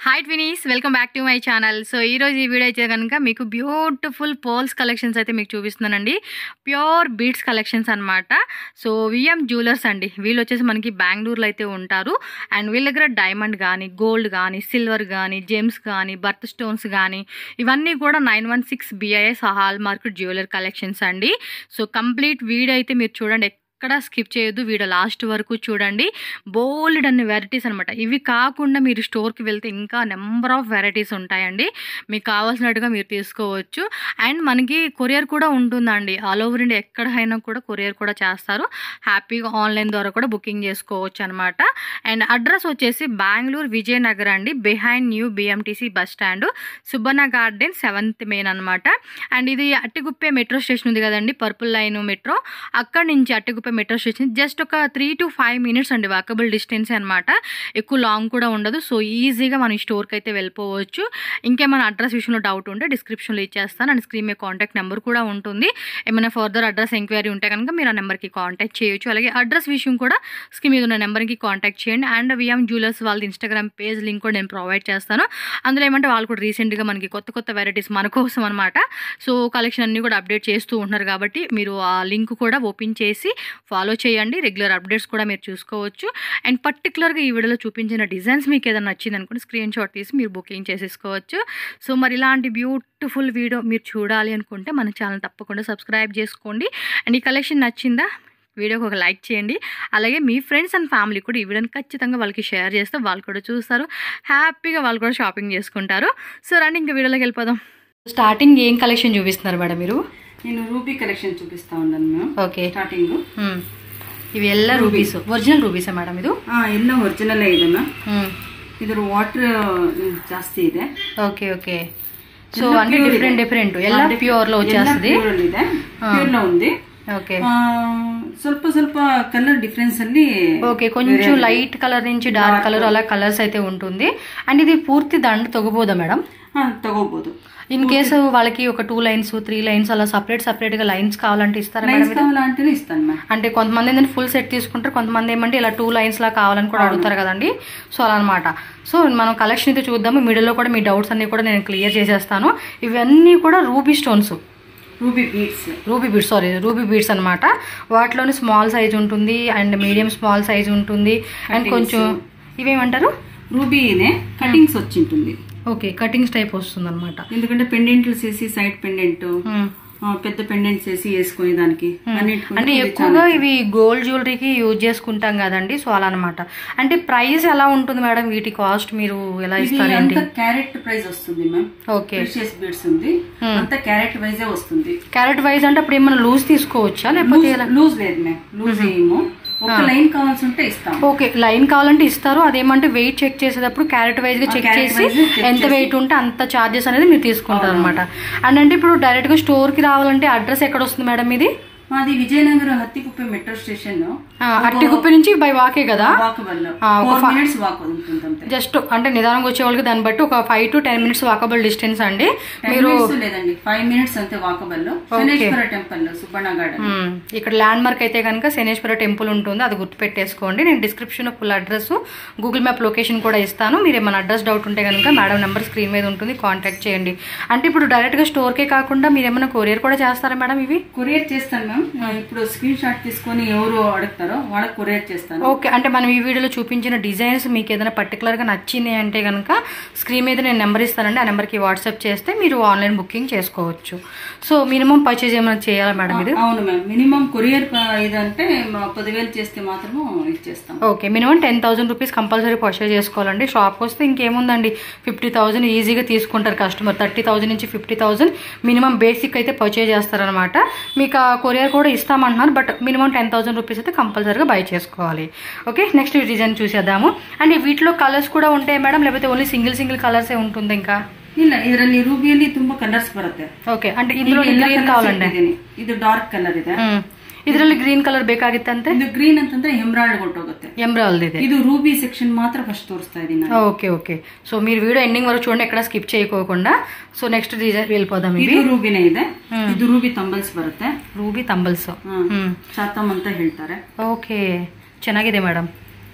Hi twinnies welcome back to my channel so ఈ రోజు ఈ వీడియో అయితే కనుక మీకు బ్యూటిఫుల్ పోల్స్ కలెక్షన్స్ అయితే మీకు చూపిస్తున్నానండి ప్యూర్ బీడ్స్ కలెక్షన్స్ అన్నమాట సో విఎం జ్యువెలర్స్ అండి వీళ్ళు వచ్చేసి మనకి బెంగళూరులో అయితే ఉంటారు అండ్ వీళ్ళ దగ్గర డైమండ్ కానీ గోల్డ్ కానీ సిల్వర్ కానీ జెమ్స్ కానీ బర్త్ స్టోన్స్ కానీ ఇవన్నీ కూడా nine one six BIS hallmark jeweller collections అండి సో కంప్లీట్ వీడియో అయితే మీరు చూడండి ఎక్కడ స్కిప్ చేయొద్దు వీడియో లాస్ట్ వరకు చూడండి బోల్డ్ అన్ని వెరైటీస్ అనమాట ఇవి కాకుండా మీరు స్టోర్కి వెళ్తే ఇంకా నెంబర్ ఆఫ్ వెరైటీస్ ఉంటాయండి మీకు కావాల్సినట్టుగా మీరు తీసుకోవచ్చు అండ్ మనకి కొరియర్ కూడా ఉంటుందండి ఆల్ ఓవర్ ఇండియా ఎక్కడైనా కూడా కొరియర్ కూడా చేస్తారు హ్యాపీగా ఆన్లైన్ ద్వారా కూడా బుకింగ్ చేసుకోవచ్చు అనమాట అండ్ అడ్రస్ వచ్చేసి బెంగళూరు విజయనగర్ అండి behind new BMTC bus stand Subbanna garden seventh main అనమాట అండ్ ఇది అట్టిగుప్పే మెట్రో స్టేషన్ ఉంది కదండి పర్పుల్ లైన్ మెట్రో అక్కడి నుంచి అట్టిగుప్పే మెట్రో స్టేషన్ జస్ట్ ఒక త్రీ టు ఫైవ్ మినిట్స్ అండి వాకబుల్ డిస్టెన్స్ అనమాట ఎక్కువ లాంగ్ కూడా ఉండదు సో ఈజీగా మనం ఈ స్టోర్కి అయితే వెళ్ళిపోవచ్చు ఇంకేమైనా అడ్రస్ విషయంలో డౌట్ ఉంటే డిస్క్రిప్షన్లో ఇచ్చేస్తాను అండ్ స్క్రీన్ మీద కాంటాక్ట్ నెంబర్ కూడా ఉంటుంది ఏమైనా ఫర్దర్ అడ్రస్ ఎంక్వైరీ ఉంటే కనుక మీరు ఆ నెంబర్కి కాంటాక్ట్ చేయొచ్చు అలాగే అడ్రస్ విషయం కూడా స్క్రీన్ మీద ఉన్న నెంబర్కి కాంటాక్ట్ చేయండి అండ్ విఎం జ్యువెలర్స్ వాళ్ళది ఇన్స్టాగ్రామ్ పేజ్ లింక్ కూడా నేను ప్రొవైడ్ చేస్తాను అందులో ఏమంటే వాళ్ళు కూడా రీసెంట్గా మనకి కొత్త కొత్త వెరైటీస్ మన కోసం అనమాట సో కలెక్షన్ అన్నీ కూడా అప్డేట్ చేస్తూ ఉంటున్నారు కాబట్టి మీరు ఆ లింక్ కూడా ఓపెన్ చేసి ఫాలో చేయండి రెగ్యులర్ అప్డేట్స్ కూడా మీరు చూసుకోవచ్చు అండ్ పర్టికులర్గా ఈ వీడియోలో చూపించిన డిజైన్స్ మీకు ఏదైనా నచ్చింది అనుకుంటే స్క్రీన్ షాట్ తీసి మీరు బుకింగ్ చేసేసుకోవచ్చు సో మరి ఇలాంటి బ్యూటిఫుల్ వీడియో మీరు చూడాలి అనుకుంటే మన ఛానల్ తప్పకుండా సబ్స్క్రైబ్ చేసుకోండి అండ్ ఈ కలెక్షన్ నచ్చిందా వీడియోకి ఒక లైక్ చేయండి అలాగే మీ ఫ్రెండ్స్ అండ్ ఫ్యామిలీ కూడా ఈ వీడియోని ఖచ్చితంగా వాళ్ళకి షేర్ చేస్తే వాళ్ళు కూడా చూస్తారు హ్యాపీగా వాళ్ళు కూడా షాపింగ్ చేసుకుంటారు సో రండి ఇంకా వీడియోలోకి వెళ్ళిపోదాం స్టార్టింగ్ ఏం కలెక్షన్ చూపిస్తున్నారు మేడం మీరు నేను రూబీ కలెక్షన్ చూపిస్తా ఉన్నాను మ్యామ్ ఓకే స్టార్టింగ్ మ్మ్. ఇవి ಎಲ್ಲ రూబీస్ ఒరిజినల్ రూబీసా ಮೇಡಮ್ ಇದು ಎಲ್ಲ ಒರಿಜಿನಲ್ ಇದೆ ಮ್ಯಾಮ್ మ్మ్. ಇದ್ರ ವಾಟರ್ ಜಾಸ್ತಿ ಇದೆ ఓకే ఓకే సో అంటే డిఫరెంట్ డిఫరెంట్ ಎಲ್ಲ ప్యూర్ లో వచ్చేస్తుంది ಪ್ಯೂರ್ ಇದೆ ಪ್ಯೂರ್ లో ఉంది ఓకే ಆ, ಸ್ವಲ್ಪ ಸ್ವಲ್ಪ ಕಲರ್ ಡಿಫ್ರೆನ್ಸ್ ಅಲ್ಲಿ ఓకే కొంచెం లైట్ కలర్ నుంచి డార్క్ కలర్ అలా కలర్స్ అయితే ఉంటుంది అండ్ ఇది పూర్తి దండ తొగబోదా మేడం ಹಾ ತಗೋಬಹುದು ఇన్ కేసు వాళ్ళకి ఒక టూ లైన్స్ త్రీ లైన్స్ అలా సపరేట్ సపరేట్ గా లైన్స్ కావాలంటే ఇస్తారా మేడం ಲೈನ್ಸ್ ಕಾವಾలంటే ఇస్తాను మ్యామ్ అంటే కొంతమంది ఏంటంటే ఫుల్ సెట్ తీసుకుంటారు కొంతమంది ఏమంటే ఇలా టూ లైన్స్ లా కావాలని కూడా అడుగుతారు కదండి సో అలా అనమాట సో మనం కలెక్షన్ అయితే చూద్దాము మిడిల్లో కూడా మీ డౌట్స్ అన్ని కూడా నేను క్లియర్ చేసేస్తాను ఇవన్నీ కూడా ruby stones ruby beads ruby beads sorry ruby beads అనమాట వాటిలోని స్మాల్ సైజ్ ఉంటుంది అండ్ మీడియం స్మాల్ సైజ్ ఉంటుంది అండ్ కొంచెం ఇవేమంటారు రూబీ ಇದೆ కటింగ్స్ వచ్చి ఉంటుంది ఓకే కటింగ్స్ టైప్ వస్తుంది అనమాట ఎందుకంటే పెండెంట్లు చేసి సైడ్ పెండెంట్ పెద్ద పెండెంట్స్ వేసి వేసుకునే దానికి అన్నిటికీ అంటే ఎక్కువగా ఇవి గోల్డ్ జ్యువెలరీకి యూజ్ చేసుకుంటాం కదండి సో అలా అనమాట అంటే ప్రైస్ ఎలా ఉంటుంది మేడం వీటి కాస్ట్ మీరు ఎలా ఇది ఇస్తారు అంత క్యారెట్ ప్రైస్ వస్తుంది మ్యామ్ ఓకే ప్రెషియస్ బీడ్స్ ఉంది అంత క్యారెట్ వైజే వస్తుంది క్యారెట్ వైజ్ అంటే అప్పుడు ఏమైనా లూజ్ తీసుకోవచ్చా లేకపోతే ఎలా లూజ్ లేదు మ్యామ్ లూజ్ ఏమో ఒక లైన్ కావాల్సి ఉంటే ఇస్తాం ఓకే లైన్ కావాలంటే ఇస్తారు అదేమంటే వెయిట్ చెక్ చేసేటప్పుడు క్యారెట్ వైజ్ గా చెక్ carrot చేసి wise check ఎంత వెయిట్ ఉంటే అంత చార్జెస్ అనేది మీరు తీసుకుంటారు అనమాట అండ్ అంటే ఇప్పుడు డైరెక్ట్ గా స్టోర్ కి రావాలంటే అడ్రస్ ఎక్కడ వస్తుంది మేడం ఇది మాది విజయనగరం హత్తికుప్ప మెట్రో స్టేషన్ ఆ, అట్టిగుప్పి నుంచి బై వాకే కదా వాకబల్ ఆ, ఒక ఫోర్ మినిట్స్ వాక్ ఉంటుంది అంతే జస్ట్ అంటే నిదానంగా వచ్చే వాళ్ళకి దాన్ని బట్టి ఒక five to ten minutes walkable distance అండి టెన్ మీరు మినిట్స్ లేదండి ఫైవ్ మినిట్స్ అంతే walkable Shaneshwara temple Subbanna garden మ్మ్. ఇక్కడ ల్యాండ్ మార్క్ అయితే కనుక శనేశ్వర టెంపుల్ ఉంటుంది అది గుర్తుపెట్టేసుకోండి నేను description full address Google map location కూడా ఇస్తాను మీరు ఏమైనా అడ్రస్ డౌట్ ఉంటే కనుక మేడం నెంబర్ స్క్రీన్ మీద ఉంటుంది కాంటాక్ట్ చేయండి అంటే ఇప్పుడు డైరెక్ట్గా స్టోర్కే కాకుండా మీరు ఏమైనా కొరియర్ కూడా చేస్తారా మేడం ఇవి కొరియర్ చేస్తాను మ్యామ్ ఇప్పుడు స్క్రీన్ షాట్ తీసుకొని ఎవరు అడుగుతారో వాళ్ళకి కొరియర్ చేస్తాను ఓకే అంటే మనం ఈ వీడియోలో చూపించిన డిజైన్స్ మీకు ఏదైనా పర్టికులర్గా నచ్చింది అంటే కనుక స్క్రీన్ మీద నేను నెంబర్ ఇస్తానండి ఆ నెంబర్కి వాట్సాప్ చేస్తే మీరు ఆన్లైన్ బుకింగ్ చేసుకోవచ్చు సో మినిమం పర్చేజ్ ఏమైనా చేయాలా మేడం ఇది అవును మ్యామ్ మినిమం కొరియర్ ఇదంటే మా పదివేలు చేస్తే మాత్రము ఇచ్చేస్తాం okay minimum ten thousand rupees compulsory purchase చేసుకోవాలండి షాప్కి వస్తే ఇంకేముందండి ఫిఫ్టీ థౌసండ్ ఈజీగా తీసుకుంటారు కస్టమర్ థర్టీ థౌసండ్ నుంచి ఫిఫ్టీ థౌసండ్ మినిమం బేసిక్ అయితే పర్చేజ్ చేస్తారనమాట మీకు ఆ కొరియర్ కూడా ఇస్తామంటున్నారు but minimum ten thousand rupees అయితే కంపల్సరీగా బై చేసుకోవాలి ఓకే నెక్స్ట్ డిజైన్ చూసేద్దాము అండ్ వీటిలో కలర్స్ కూడా ఉంటాయి మేడం లేకపోతే ఓన్లీ సింగిల్ సింగిల్ కలర్సే ఉంటుంది ఇంకా ಇಲ್ಲ ಇದರಲ್ಲಿ ರೂಬಿಯಲ್ಲಿ ತುಂಬಾ ಕಲರ್ಸ್ ಬರುತ್ತೆ ఓకే అంటే ఇందులో ಎಲ್ಲ గ్రీన్ colours కావాలండి ಇಟ್ಟಿದ್ದೀನಿ. ಇದು ಡಾರ್ಕ್ ಕಲರ್ ಇದೆ ಹ್ಮ್. ಇದರಲ್ಲಿ ಗ್ರೀನ್ ಕಲರ್ ಬೇಕಾಗಿತ್ತಂತೆ ಇದು ಗ್ರೀನ್ ಅಂತಂದ್ರೆ ಎಮ್ರಾಲ್ಡ್ ಹೊಟ್ಟೋಗುತ್ತೆ ఎమరాల్డ్ ಇದೆ ಇದು ರೂಬಿ ಸೆಕ್ಷನ್ ಮಾತ್ರ ಫಸ್ಟ್ ತೋರಿಸ್ತಾ ಇದೀನಿ ನಾನು. ఓకే ఓకే సో మీరు వీడియో ఎండింగ్ వరకు చూడండి ఎక్కడ స్కిప్ చేయకోకుండా సో నెక్స్ట్ డిజైన్ వెళ్ళిపోదాం ఇవి ಇದು ರೂಬಿನೇ ಇದೆ ಇದು ರೂಬಿ ತಂಬಲ್ಸ್ ಬರುತ್ತೆ రూబీ తంబల్స్ ಹ್ಮ್. ಚಾತಮ್ ಅಂತ ಹೇಳ್ತಾರೆ ఓకే ಚೆನ್ನಾಗಿದೆ మేడం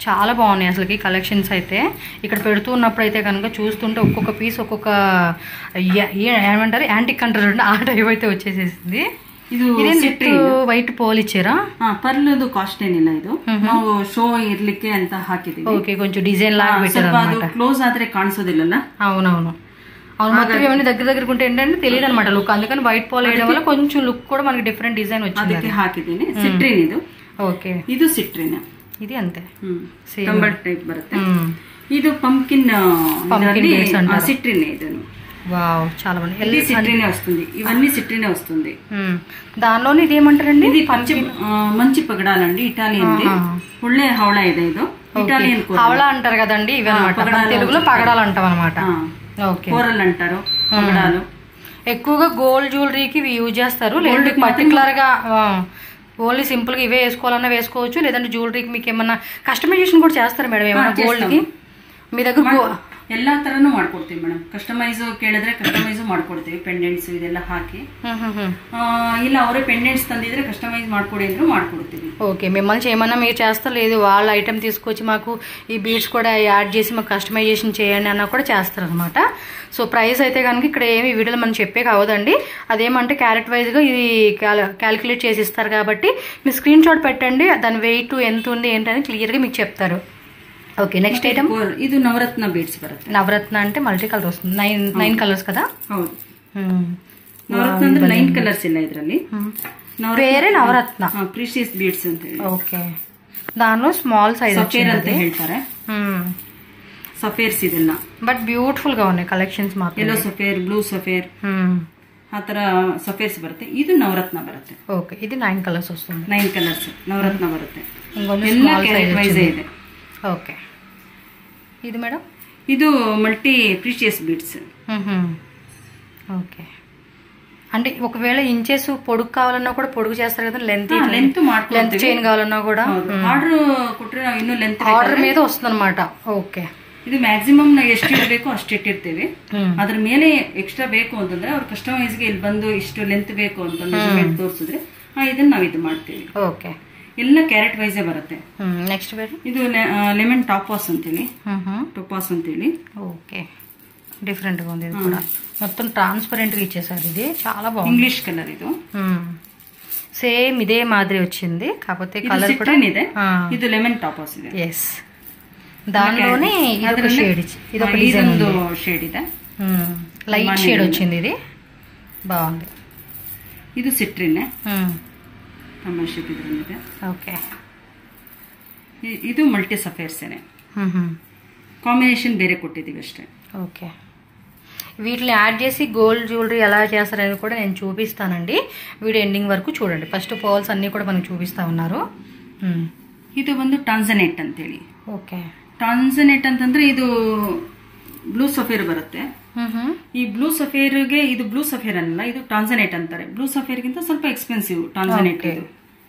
చాలా బాగున్నాయి అసలుకి కలెక్షన్స్ అయితే ఇక్కడ పెడుతూ ఉన్నప్పుడు అయితే కనుక చూస్తుంటే ఒక్కొక్క పీస్ ఒక్కొక్క యా- ఏ- ఏమంటారు యాంటిక్ అంటారు చూడండి, ఆ టైప్ అయితే వచ్చేసేసింది ಇದು ಇದೇನು ಸಿಟ್ರಿನ್ ವೈಟ್ ಪೋಲ್ ಇಚ್ಚಾರಾ ಹಾ ಪರ್ಲದು ಕಾಸ್ಟ್ ಏನಿಲ್ಲ ಇದು ನಾವು ಶೋ ಇರ್ಲಿಕ್ಕೆ ಅಂತ ಹಾಕಿದೀವಿ ఓకే కొంచెం డిజైన్ లాగా ಹಾ, పెట్టారు ಸ್ವಲ್ಪ ಅದು ಕ್ಲೋಸ್ ಆದ್ರೆ ಕಾಣಿಸೋದಿಲ್ಲಲ್ಲ అవునవును అవును మొత్తం ఇవన్నీ దగ్గర దగ్గర ఉంటే ఏంటంటే తెలియదు అనమాట లుక్ అందుకని వైట్ పోల్ వేయడం వల్ల కొంచెం లుక్ కూడా మనకి డిఫరెంట్ డిజైన్ వచ్చింది ಅದಕ್ಕೆ ಹಾಕಿದ್ದೀನಿ ಸಿಟ್ರಿನ್ ಇದು ఓకే ಇದು ಸಿಟ್ರಿನ್ ఇది అంతే ಹ್ಮ್ Same. ಕಂಬರ್ ಟೈಪ್ ಬರುತ್ತೆ మ్మ్. ಇದು ಪಂಪ್ಕಿನ್ Pumpkin beads ಅಂటారు. ಸಿಟ್ರಿನ್ ಇದು వావ్ చాలా బాగుంది ఇది సిట్రినే వస్తుంది ఇవన్నీ సిట్రినే వస్తుంది మ్మ్. దానిలోనే ఇది ఏమంటారండి ఇది మంచి ఆ, మంచి పగడాలండి ఇటాలియన్ ఒಳ್ಳೆ హవళ ಇದೆ ಇದು ఇటాలియన్ హవళ అంటారు కదండి ఇవి అనమాట తెలుగులో పగడాలు అంటాం అనమాట ఓకే కూరలు అంటారు పగడాలు ఎక్కువగా గోల్డ్ జ్యువెలరీకి ఇవి యూజ్ చేస్తారు లేదంటే పర్టికులర్ గా ఓన్లీ సింపుల్ గా ఇవే వేసుకోవాలన్నా వేసుకోవచ్చు లేదంటే జ్యువెలరీకి మీకు ఏమన్నా కస్టమైజేషన్ కూడా చేస్తారు మేడం ఏమన్నా గోల్డ్ కి మీ దగ్గర గో- ಎಲ್ಲಾ ತರನು ಮಾಡ್ಕೊಡ್ತೀವಿ ಮೇಡಮ್ ಕಸ್ಟಮೈಸ್ ಕೇಳಿದ್ರೆ ಕಸ್ಟಮೈಸ್ ಮಾಡ್ಕೊಡ್ತೀವಿ ಪೆಂಡೆಂಟ್ಸ್ ಇದೆಲ್ಲ ಹಾಕಿ ಹ್ಮ್ ಹ್ಮ್ ಹ್ಮ್. ಆ, ಇಲ್ಲ ಅವರೇ ಪೆಂಡೆಂಟ್ಸ್ ತಂದಿದ್ರೆ కస్టమైజ్ ಮಾಡ್ಕೊಡಿ ಅಂದ್ರೂ ಮಾಡ್ಕೊಡ್ತೀವಿ ఓకే మిమ్మల్ని చేయమన్నా మీరు చేస్తారు లేదు వాళ్ళ ఐటెం తీసుకొచ్చి మాకు ఈ బీడ్స్ కూడా యాడ్ చేసి మాకు కస్టమైజేషన్ చేయండి అన్నా కూడా చేస్తారు అనమాట సో ప్రైస్ అయితే కనుక ఇక్కడ ఏమి ఈ వీడియోలో మనం చెప్పే కావదండి అదేమంటే క్యారెట్ వైజ్గా ఇది క్యాలిక్యులేట్ చేసి ఇస్తారు కాబట్టి మీరు స్క్రీన్ షాట్ పెట్టండి దాని వెయిట్ ఎంత ఉంది ఏంటని క్లియర్గా మీకు చెప్తారు ఓకే నెక్స్ట్ ఐటమ్ ಕೋರ್- ಇದು ನವರತ್ನ ಬೀಡ್ಸ್ ಬರುತ್ತೆ నవరత్న అంటే మల్టీ కలర్ వస్తుంది నైన్ నైన్ కలర్స్ కదా ಹೌದು మ్మ్. ನವರತ್ನ ಅಂದ್ರೆ ನೈನ್ ಕಲರ್ಸ್ ಇಲ್ಲ ಇದರಲ್ಲಿ పేరే నవరత్న ಪ್ರೀಶಿಯಸ್ ಬೀಡ್ಸ್ ಅಂತ ಹೇಳಿ ఓకే దానిలో స్మాల్ సైజ్ ಸಫೇರ್ ಅಂತ ಹೇಳ್ತಾರೆ ಸಫೇರ್ಸ್ ಇದೆಲ್ಲ బట్ బ్యూటిఫుల్ గా ఉన్నాయి కలెక్షన్స్ మాత్రం ಯೆಲ್ಲೋ ಸಫೇರ್ ಬ್ಲೂ ಸಫೇರ್ మ్మ్. ಆ ತರ ಸಫೇರ್ಸ್ ಬರುತ್ತೆ ಇದು ನವರತ್ನ ಬರುತ್ತೆ ఓకే ఇది నైన్ కలర్స్ వస్తుంది ನೈನ್ ಕಲರ್ಸ್ ನವರತ್ನ ಬರುತ್ತೆ ఇంకొన్ని ಎಲ್ಲ స్మాల్ ಕ್ಯಾರೆಟ್ సైజ్ ವೈಸ್ ಇದೆ ఓకే ఇది మేడం ಇದು ಮಲ್ಟಿ ಪ್ರೀಶಿಯಸ್ ಬೀಡ್ಸ್ ఓకే అంటే ఒకవేళ ఇంచెస్ పొడుగు కావాలన్నా కూడా పొడుగు చేస్తారు కదా లెంత్ ಲೆಂತ್ లెంత్ ಮಾಡ್ಕೊಡ್ತೀವಿ చైన్ కావాలన్నా కూడా ಆರ್ಡರ್ ಕೊಟ್ರೆ ನಾವು ಇನ್ನೂ ಲೆಂತ್ ఆర్డర్ మీద వస్తుంది అనమాట ఓకే ಇದು ಮ್ಯಾಕ್ಸಿಮಮ್ ನಾವು ಎಷ್ಟು ಇರಬೇಕು ಅಷ್ಟು ಇಟ್ಟಿರ್ತೀವಿ ಅದ್ರ ಮೇಲೆ ಎಕ್ಸ್ಟ್ರಾ ಬೇಕು ಅಂತಂದ್ರೆ ಅವ್ರ ಕಸ್ಟಮೈಸ್ ಗೆ ಇಲ್ಲಿ ಬಂದು ಇಷ್ಟು ಲೆಂತ್ ಬೇಕು ಅಂತ ಮೆಜರ್ಮೆಂಟ್ ತೋರಿಸಿದ್ರೆ ಇದನ್ನ ನಾವು ಇದು ಮಾಡ್ತೀವಿ ఓకే ಎಲ್ಲ ಕ್ಯಾರೆಟ್ ವೈಸೇ ಬರುತ್ತೆ నెక్స్ట్ మేడం ಇದು ಲೆಮನ್ ಟಾಪಾಸ್ ಅಂತೇಳಿ ಟೊಪಾಸ್ ಅಂತೇಳಿ ఓకే డిఫరెంట్గా ఉంది ఇది కూడా మొత్తం ట్రాన్స్పరెంట్గా ఇచ్చేసారు ఇది చాలా బాగుంది ಇಂಗ್ಲಿಷ್ ಕಲರ್ ಇದು సేమ్ ఇదే మాదిరి వచ్చింది కాకపోతే ಇದು కలర్ కూడా ಸಿಟ್ರಿನ್ ಇದೆ ಇದು ಲೆಮನ್ ಟಾಪಾಸ್ ಇದೆ ఎస్ దానిలోనే ఇది ఒక ಅದ್ರಲ್ಲಿ- షేడ్ ఇది ఒక ಆ, డిజైన్ ಇದೊಂದು ಶೇಡ್ ಇದೆ లైట్ షేడ్ వచ్చింది ఇది బాగుంది ಇದು ಸಿಟ್ರಿನ್ మ్మ్. ಮೆಂಬರ್ಶಿಪ್ ಇದ್ರಲ್ಲಿದೆ ఓకే ಇ- ಇದು ಮಲ್ಟಿ ಸಫೇರ್ಸೇನೆ మ్మ్. ಕಾಂಬಿನೇಷನ್ ಬೇರೆ ಕೊಟ್ಟಿದ್ದೀವಿ ಅಷ್ಟೇ ఓకే వీటిని యాడ్ చేసి గోల్డ్ జ్యువెలరీ ఎలా చేస్తారనేది కూడా నేను చూపిస్తానండి వీడియో ఎండింగ్ వరకు చూడండి ఫస్ట్ పోల్స్ అన్నీ కూడా మనకు చూపిస్తా ఉన్నారు మ్మ్. ಇದು ಬಂದು ಟಾನ್ಸನೆಟ್ ಅಂತೇಳಿ ఓకే ಟಾನ್ಸನೆಟ್ ಅಂತಂದ್ರೆ ಇದು ಬ್ಲೂ ಸಫೇರ್ ಬರುತ್ತೆ మ్మ్. ಈ ಬ್ಲೂ ಸಫೇರ್ಗೆ ಇದು ಬ್ಲೂ ಸಫೇರ್ ಅಲ್ಲ ಇದು ಟಾನ್ಸನೆಟ್ ಅಂತಾರೆ ಬ್ಲೂ ಸಫೇರ್ಗಿಂತ ಸ್ವಲ್ಪ ಎಕ್ಸ್ಪೆನ್ಸಿವ್ ಟಾನ್ಸನೆಟ್ ಇದು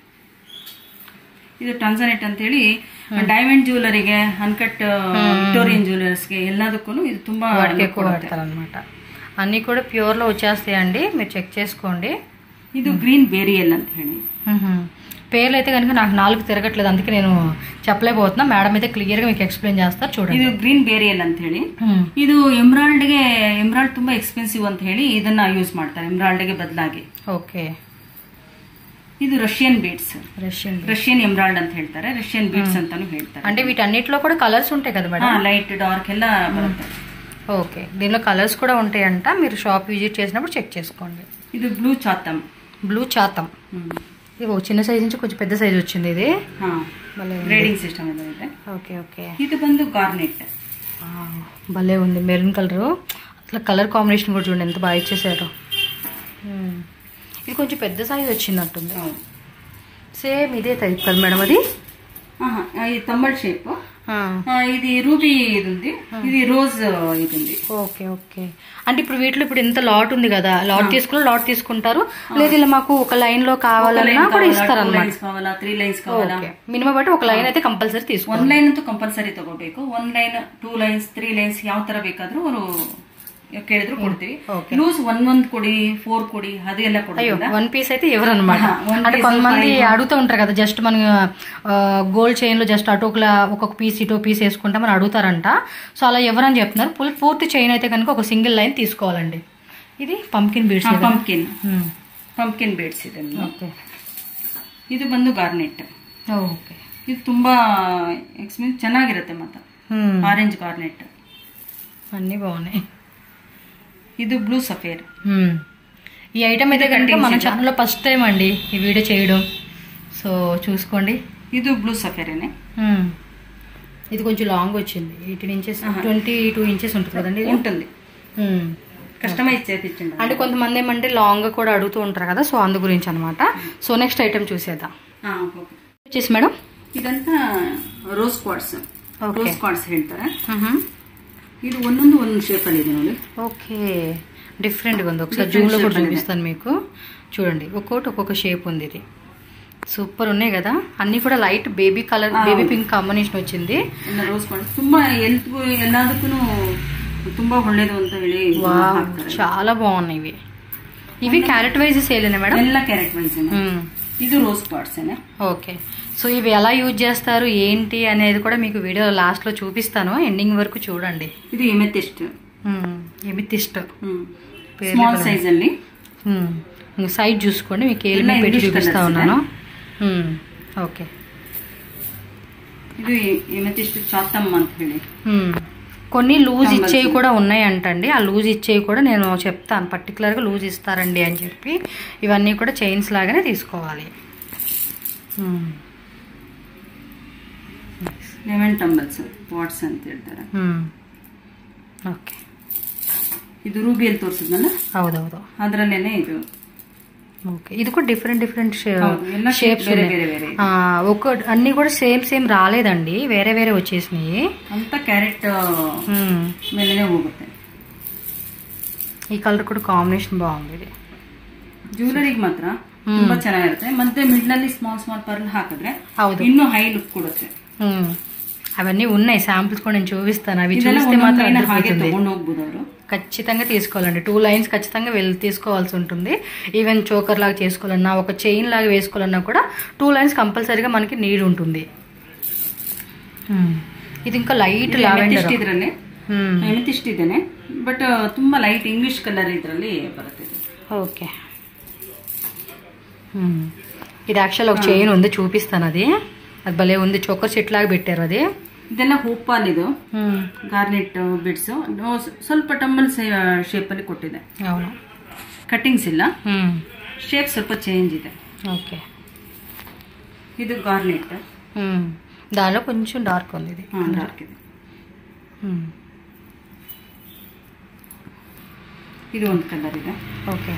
ಇದು ಟಾನ್ಸನೆಟ್ ಅಂತ ಹೇಳಿ ಡೈಮಂಡ್ ಜ್ಯುವೆಲರಿಗೆ ಅನ್ಕಟ್ ವಿಕ್ಟೋರಿಯನ್ ಜ್ಯುವೆಲರ್ಸ್ಗೆ ಎಲ್ಲದಕ್ಕೂ ಇದು ತುಂಬಾ వాటికి ఎక్కువ వాడతారనమాట అన్నీ కూడా ప్యూర్లో వచ్చేస్తాయండి మీరు చెక్ చేసుకోండి ಇದು ಗ್ರೀನ್ ಬೇರಿಯಲ್ ಅಂತ ಹೇಳಿ మ్మ్. పేర్లు అయితే కనుక నాకు నాలుగు తిరగట్లేదు అందుకే నేను చెప్పలేకపోతున్నా మేడం అయితే క్లియర్గా మీకు ఎక్స్ప్లెయిన్ చేస్తారు చూడండి ಇದು ಗ್ರೀನ್ ಬೇರಿಯಲ್ ಅಂತ ಹೇಳಿ మ్మ్. ಇದು ಎಮ್ರಾಲ್ಡ್ಗೆ ಎಮ್ರಾಲ್ಡ್ ತುಂಬಾ ಎಕ್ಸ್ಪೆನ್ಸಿವ್ ಅಂತ ಹೇಳಿ ಇದನ್ನ ಯೂಸ್ ಮಾಡ್ತಾರೆ ಎಮ್ರಾಲ್ಡ್ಗೆ ಬದಲಾಗಿ ఓకే ಇದು Russian beads Russian Russian emerald ಅಂತ ಹೇಳ್ತಾರೆ ರಷ್ಯನ್ ಬೀಡ್ಸ್ ಅಂತಾನು ಹೇಳ್ತಾರೆ అంటే వీటన్నిటిలో కూడా కలర్స్ ఉంటాయి కదా మేడం ಲೈಟ್ ಡಾರ್ಕ್ ಎಲ್ಲ ಬರುತ್ತೆ ఓకే దీనిలో కలర్స్ కూడా ఉంటాయంట మీరు షాప్ విజిట్ చేసినప్పుడు చెక్ చేసుకోండి ಇದು ಬ್ಲೂ ಚಾತಮ್ బ్లూ చాతం ఇది ఓ చిన్న సైజ్ నుంచి కొంచెం పెద్ద సైజ్ వచ్చింది ఇది ಹಾ భలే ఉంది. ಗ್ರೇಡಿಂಗ್ ಸಿಸ್ಟಮ್ ಇದೆ ఓకే ఓకే ಇದು ಬಂದು ಗಾರ್ನೆಟ್ ఆ, భలే ఉంది మెరూన్ కలరు అసలు కలర్ కాంబినేషన్ కూడా చూడండి ఎంత బాగా ఇచ్చేసారు మ్మ్. ఇది కొంచెం పెద్ద సైజ్ వచ్చినట్టుంది సేమ్ ఇదే టైప్ కదా మేడం అది ఇది తమ్మల్ షేప్ ఆ, ఇది రూబీ ఇది ఉంది ఇది రోజ్ ఇది ఉంది ఓకే ఓకే అంటే ఇప్పుడు వీటిలో ఇప్పుడు ఇంత లాట్ ఉంది కదా లాట్ తీసుకుని లాట్ తీసుకుంటారు లేదు ఇలా మాకు ఒక లైన్ లో కావాలన్నా కూడా ఇస్తారు అనమాట ಲೈನ್ಸ್ ಕಾವಲ್ಲ ತ್ರೀ ಲೈನ್ಸ್ ಕಾವಲ್ಲ ఓకే మినిమం బట్టి ఒక లైన్ అయితే కంపల్సరీ తీసుకోవాలి ಒನ್ ಲೈನ್ ಅಂತೂ ಕಂಪಲ್ಸರಿ ತಗೋಬೇಕು one line two lines three lines ಯಾವ ತರ ಬೇಕಾದ್ರೂ ಅವರು ಕೇಳಿದ್ರು ಕೊಡ್ತೀವಿ Okay. ಲೂಸ್ ಒಂದ್ ಒಂದ್ ಕೊಡಿ ಫೋರ್ ಕೊಡಿ ಅದೆಲ್ಲ అయ్యో ಕೊಡೋದಿಲ್ಲ వన్ పీస్ అయితే ఎవరు అనమాట ఆహా, one అంటే piece, కొంతమంది అడుగుతూ ఉంటారు కదా జస్ట్ మన గోల్డ్ చైన్ లో జస్ట్ అటు ఒకలా ఒక్కొక్క పీస్ ఇటో పీస్ వేసుకుంటామని అడుగుతారంట సో అలా ఎవరని చెప్తున్నారు ఫుల్ పూర్తి చైన్ అయితే కనుక ఒక సింగిల్ లైన్ తీసుకోవాలండి ఇది pumpkin beads pumpkin pumpkin beads ಇದನ್ನು ఓకే ಇದು ಬಂದು ಗಾರ್ನೆಟ್ ఓకే ಇದು ತುಂಬಾ ಎಕ್ಸ್ಪೀರಿಯನ್ಸ್ ಚೆನ್ನಾಗಿರುತ್ತೆ ಮತ್ತೆ ಆರೆಂಜ್ ಗಾರ್ನೆಟ್ అన్నీ బాగున్నాయి ಇದು బ్లూ సఫేర్ మ్మ్. ఈ ఐటమ్ అయితే కనుక మన ఛానల్లో ఫస్ట్ టైం అండి ఈ వీడియో చేయడం సో చూసుకోండి ಇದು బ్లూ సఫేరేನೆ మ్మ్. ఇది కొంచెం లాంగ్ వచ్చింది eighteen inches twenty two inches ఉంటుంది కదండి ఇది? ఉంటుంది మ్మ్. కస్టమైజ్ చేపించండి అంటే కొంతమంది ఏమంటే లాంగ్ కూడా అడుగుతూ ఉంటారు కదా సో అందు గురించి అనమాట సో నెక్స్ట్ ఐటమ్ చూసేద్దాం ಹಾ, ಓಕೆ. వచ్చేసి మేడం ಇದಂతా rose quartz Okay. Rose quartz ಹೇಳ್ತಾರೆ ಇದು ಒಂದೊಂದು ಒಂದೊಂದು ಶೇಪ್ ಅಲ್ಲಿ ಇದೆ ನೋಡಿ ఓకే డిఫరెంట్గా ఉంది ఒకసారి Different జూమ్లో కూడా shape ఉంది. చూపిస్తాను మీకు చూడండి ఒక్కొక్కటి ఒక్కొక్క షేప్ ఉంది ఇది సూపర్ ఉన్నాయి కదా అన్నీ కూడా లైట్ బేబీ కలర్ ఆ, బేబీ అవును. పింక్ కాంబినేషన్ వచ్చింది ಎಲ್ಲ ರೋಸ್ ಕ್ವಾಡ್ಸ್ ತುಂಬಾ ಎಲ್ತ್ಗೂ ಎಲ್ಲದಕ್ಕೂ ತುಂಬಾ ಒಳ್ಳೇದು ಅಂತ ಹೇಳಿ ಇದನ್ನ వావ్, ಹಾಕ್ತಾರೆ. చాలా బాగున్నాయి ఇవి ఇవి క్యారెట్ వైజ్ సేలేనా మేడం ಎಲ್ಲ ಕ್ಯಾರೆಟ್ ವೈಸ್ మ్మ్. ಇದು ರೋಸ್ ಕ್ವಾಡ್ಸ್ ఓకే సో ఇవి ఎలా యూజ్ చేస్తారు ఏంటి అనేది కూడా మీకు వీడియో లాస్ట్లో చూపిస్తాను ఎండింగ్ వరకు చూడండి ಇದು ಎಮೆಥಿಸ್ಟ್ ఎమితిస్ట్ పేర్లు ಸ್ಮಾಲ್ కూడా ಸೈಜ್ ಅಲ್ಲಿ సైజ్ చూసుకోండి మీకు ఏలి ಎಲ್ಲ పెట్టి English చూపిస్తా colours ఉన్నాను మ్మ్. ఓకే ಇದು ಎಮೆಥಿಸ್ಟ್ ಚಾತಮ್ ಅಂತ ಹೇಳಿ మ్మ్. కొన్ని లూజ్ Numbers. ఇచ్చేవి కూడా ఉన్నాయంటండి ఆ లూజ్ ఇచ్చేవి కూడా నేను చెప్తాను పర్టికులర్గా లూజ్ ఇస్తారండి అని చెప్పి ఇవన్నీ కూడా చైన్స్ లాగానే తీసుకోవాలి మ్మ్. ಲೆಮನ್ ಟಂಬಲ್ಸ್ ಪಾಟ್ಸ್ ಅಂತ ಹೇಳ್ತಾರೆ మ్మ్. ఓకే ಇದು ರೂಬಿಯಲ್ಲಿ ತೋರಿಸಿದ್ನಲ್ಲ ಹೌದೌದು ಅದರಲ್ಲೇನೆ ಇದು ఓకే ఇది కూడా డిఫరెంట్ డిఫరెంట్ ಹೌದು, ಎಲ್ಲ shape షేప్స్ ಬೇರೆ ಬೇರೆ ಬೇರೆ ಇದೆ. ఒక అన్ని కూడా సేమ్ సేమ్ రాలేదండి వేరే వేరే వచ్చేసినాయి ಅಂತ ಕ್ಯಾರೆಟ್ మ్మ్. ಮೇಲೆನೆ ಹೋಗುತ್ತೆ ఈ కలర్ కూడా కాంబినేషన్ బాగుంది ఇది ಜ್ಯುವೆಲರಿಗೆ ಮಾತ್ರ ತುಂಬಾ ಚೆನ್ನಾಗಿರುತ್ತೆ ಮತ್ತೆ ಮಿಡ್ಲಲ್ಲಿ ಸ್ಮಾಲ್ ಸ್ಮಾಲ್ ಪರ್ಲ್ ಹಾಕಿದ್ರೆ ಹೌದು ಇನ್ನೂ ಹೈ ಲುಕ್ ಕೊಡುತ್ತೆ మ్మ్. అవన్నీ ఉన్నాయి శాంపిల్స్ కూడా నేను చూపిస్తాను అవి ಇದೆಲ್ಲ చూస్తే ಒಂದೊಂದ್ మాత్రం line ಹಾಗೆ అర్థమవుతుంది ತಗೊಂಡು ಹೋಗ್ಬೋದು ಅವರು ఖచ్చితంగా తీసుకోవాలండి టూ లైన్స్ ఖచ్చితంగా వెళ్ళి తీసుకోవాల్సి ఉంటుంది ఈవెన్ చోకర్ లాగా చేసుకోవాలన్నా ఒక చైన్ లాగా వేసుకోవాలన్నా కూడా టూ లైన్స్ కంపల్సరీగా మనకి నీడ్ ఉంటుంది మ్మ్. ఇది ఇంకా లైట్ లావెండర్ ಎಮೆಥಿಸ್ಟ್ ಇದರಲ್ಲಿ ಎಮೆಥಿಸ್ಟ್ ಇದೇನೆ ಬಟ್ ತುಂಬಾ ಲೈಟ್ ಇಂಗ್ಲಿಷ್ ಕಲರ್ ಇದರಲ್ಲಿ ಬರುತ್ತೆ ಇದು. ఓకే మ్మ్. ఇది యాక్చువల్ ఒక చైన్ ఉంది చూపిస్తాను అది అది భలే ఉంది చోకర్ సెట్ లాగా పెట్టారు అది ಇದೆಲ್ಲ ಹೋಪಾಲ್ ಇದು మ్మ్. ಗಾರ್ನೆಟ್ ಬಿಡ್ಸ್ ಸ್ವಲ್ಪ ಟಂಬಲ್ ಶೇಪ್ ಅಲ್ಲಿ ಕೊಟ್ಟಿದೆ అవును ಕಟ್ಟಿಂಗ್ಸ್ ಇಲ್ಲ మ్మ్. ಶೇಪ್ ಸ್ವಲ್ಪ ಚೇಂಜ್ ಇದೆ ఓకే ಇದು ಗಾರ್ನೆಟ್ మ్మ్. దానిలో కొంచెం డార్క్ ఉంది ఇది ಡಾರ್ಕ್ ಇದೆ మ్మ్. ಇದು ಒಂದು ಕಲರ್ ಇದೆ ఓకే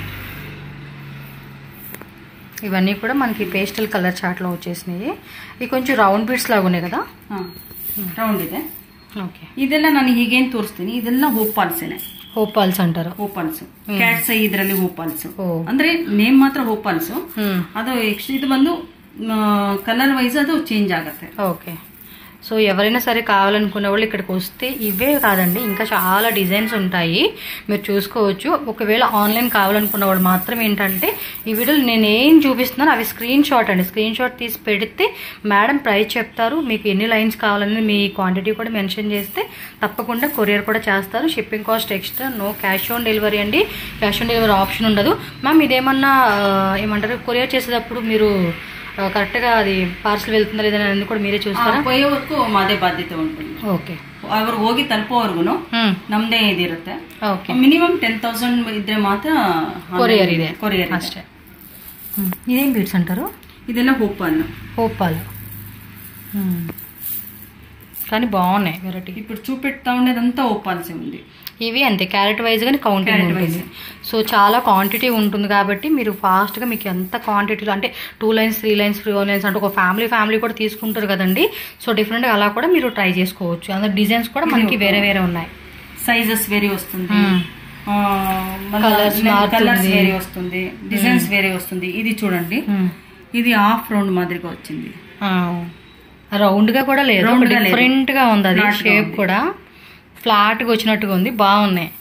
ఇవన్నీ కూడా మనకి పేస్టల్ కలర్ చాట్లో వచ్చేసినాయి ఇవి కొంచెం రౌండ్ బీడ్స్ లాగా ఉన్నాయి కదా ಹಾ ರೌಂಡ್ ಇದೆ ఓకే ಇದೆಲ್ಲ ನಾನು ಹೀಗೇನ್ ತೋರಿಸ್ತೀನಿ ಇದೆಲ್ಲ ಹೋಪಾಲ್ಸೇನೆ హోపాల్స్ అంటారు ಹೋಪಾಲ್ಸ್ ಕ್ಯಾಟ್ಸ್ ಇದರಲ್ಲಿ ಹೋಪಾಲ್ಸ್ ఓ ಅಂದ್ರೆ ನೇಮ್ ಮಾತ್ರ ಹೋಪಾಲ್ಸ್ మ్మ్. ಅದು ಎಕ್ಸ್ ಇದು ಬಂದು ಕಲರ್ ವೈಸ್ ಅದು ಚೇಂಜ್ ಆಗತ್ತೆ ఓకే సో ఎవరైనా సరే కావాలనుకునే వాళ్ళు ఇక్కడికి వస్తే ఇవే కాదండి ఇంకా చాలా డిజైన్స్ ఉంటాయి మీరు చూసుకోవచ్చు ఒకవేళ ఆన్లైన్ కావాలనుకున్న వాళ్ళు మాత్రం ఏంటంటే ఈ వీడియోలో నేను ఏం చూపిస్తున్నాను అవి స్క్రీన్ షాట్ అండి స్క్రీన్ షాట్ తీసి పెడితే మేడం ప్రైస్ చెప్తారు మీకు ఎన్ని లైన్స్ కావాలని మీ క్వాంటిటీ కూడా మెన్షన్ చేస్తే తప్పకుండా కొరియర్ కూడా చేస్తారు shipping cost extra no cash on delivery అండి క్యాష్ ఆన్ డెలివరీ ఆప్షన్ ఉండదు మ్యామ్ ఇదేమన్నా ఆ, ఏమంటారు కొరియర్ చేసేటప్పుడు మీరు ఆ, కరెక్ట్గా అది పార్సల్ వెళ్తుందా లేదా అనేది కూడా మీరే చూస్తారా ಕೊಯ್ಯೋವರೆಗೂ ಅದೇ ಬಾಧ್ಯತೆ ఉంటుంది ఓకే ಅವ್ರು ಹೋಗಿ ತಲುಪೋವರೆಗೂ మ్మ్. ನಮ್ದೇ ಇದಿರುತ್ತೆ ఓకే ಮಿನಿಮಮ್ ಟೆನ್ ತೌಸಂಡ್ ಇದ್ರೆ ಮಾತ್ರ కొరియర్ ఇదే ಕೊರಿಯರ್ అಷ್ಟೇ మ్మ్. ఇదేం బీడ్స్ అంటారు ಇದೆಲ್ಲ ಹೋಪಾಲ್ హోపాలు మ్మ్. కానీ బాగున్నాయి వెరైటీ ఇప్పుడు చూపెడతా ఉండేదంతా ఓపాల్సే ఉంది ఇవి అంతే క్యారెట్ వైజ్ కానీ కౌంటింగ్ Carrot ఉంటుంది wise. సో చాలా క్వాంటిటీ ఉంటుంది కాబట్టి మీరు ఫాస్ట్గా మీకు ఎంత క్వాంటిటీలో అంటే two lines three lines four lines అంటే ఒక ఫ్యామిలీ ఫ్యామిలీ కూడా తీసుకుంటారు కదండి సో డిఫరెంట్గా అలా కూడా మీరు ట్రై చేసుకోవచ్చు అందులో డిజైన్స్ కూడా మనకి వేరే వేరే ఉన్నాయి సైజెస్ వేరే వస్తుంది మ్మ్. Colours మారుతుంది. కలర్స్ వేరే వస్తుంది డిజైన్స్ వేరే వస్తుంది ఇది చూడండి మ్మ్. ఇది హాఫ్ రౌండ్ మాదిరిగా వచ్చింది రౌండ్ గా కూడా లేదు Round గా లేదు. డిఫరెంట్ గా ఉంది అది Flat గా షేప్ ఉంది. కూడా ఫ్లాట్ గా వచ్చినట్టుగా ఉంది బాగున్నాయి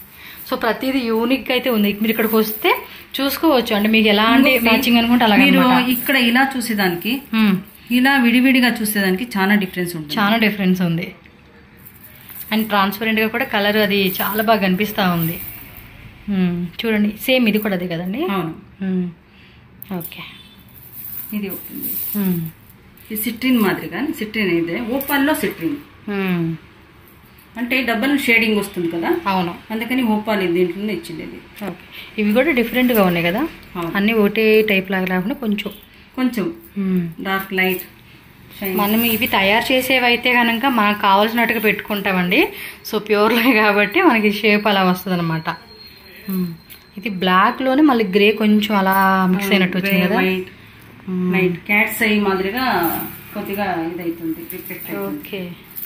సో ప్రతిదీ యూనిక్ అయితే ఉంది మీరు ఇక్కడికి వస్తే చూసుకోవచ్చు అంటే మీకు ఎలాంటి మ్యాచింగ్ అనుకుంటే అలాగే మీరు అన్నమాట. ఇక్కడ ఇలా చూసేదానికి మ్మ్. ఇలా విడివిడిగా చూసేదానికి చాలా డిఫరెన్స్ ఉంటుంది చాలా డిఫరెన్స్ ఉంది అండ్ ట్రాన్స్పరెంట్గా కూడా కలర్ అది చాలా బాగా కనిపిస్తూ ఉంది మ్మ్. చూడండి సేమ్ ఇది కూడా అదే కదండి అవును మ్మ్. ఓకే ఇది ఉంటుంది మ్మ్. ఇది సిట్రిన్ మాదిరిగా సిట్రిన్ ఇదే ఓపాల్లో సిట్రిన్ మ్మ్. అంటే డబల్ షేడింగ్ వస్తుంది కదా అవును అందుకని ఓపాల్ ఇది దీంట్లోనే ఇచ్చింది ఇది ఓకే ఇవి కూడా డిఫరెంట్గా ఉన్నాయి కదా అవును. అన్నీ ఒకటే టైప్ లాగా లేకుండా కొంచెం కొంచెం మ్మ్. డార్క్ లైట్ షైన్ మనం ఇవి తయారు చేసేవి అయితే కనుక మనకు కావాల్సినట్టుగా పెట్టుకుంటామండి సో ప్యూర్లే కాబట్టి మనకి షేప్ అలా వస్తుంది అనమాట ఇది బ్లాక్లోనే మళ్ళీ గ్రే కొంచెం అలా మిక్స్ అయినట్టు వచ్చింది కదా వైట్ లైట్ క్యాట్స్ ఐ మాదిరిగా కొద్దిగా ఇది అవుతుంది రిఫ్లెక్ట్ అవుతుంది ఓకే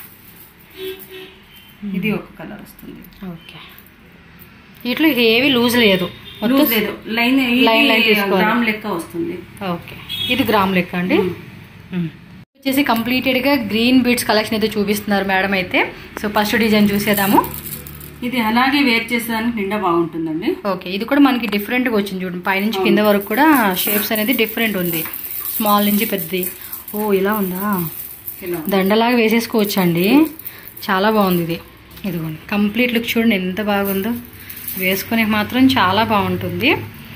ఇది ఒక కలర్ వస్తుంది ఓకే వీటిలో ఏవి లూజ్ లేదు మొత్తం లూజ్ లేదు లైన్ Line line తీసుకోవాలి. గ్రామ్ లెక్క వస్తుంది ఓకే ఇది గ్రామ్ లెక్క అండి మ్మ్. వచ్చేసి కంప్లీటెడ్గా గ్రీన్ బీడ్స్ కలెక్షన్ అయితే చూపిస్తున్నారు మేడం అయితే సో ఫస్ట్ డిజైన్ చూసేద్దాము ఇది అలాగే వేర్ చేసేదానికి నిండా బాగుంటుందండి ఓకే ఇది కూడా మనకి డిఫరెంట్గా వచ్చింది చూడండి పైనుంచి కింద వరకు కూడా షేప్స్ అనేది డిఫరెంట్ ఉంది స్మాల్ నుంచి పెద్దది ఓ ఇలా ఉందా ఇలా దండలాగా వేసేసుకోవచ్చు అండి చాలా బాగుంది ఇది ఇదిగోండి కంప్లీట్ లుక్ చూడండి ఎంత బాగుందో వేసుకునే మాత్రం చాలా బాగుంటుంది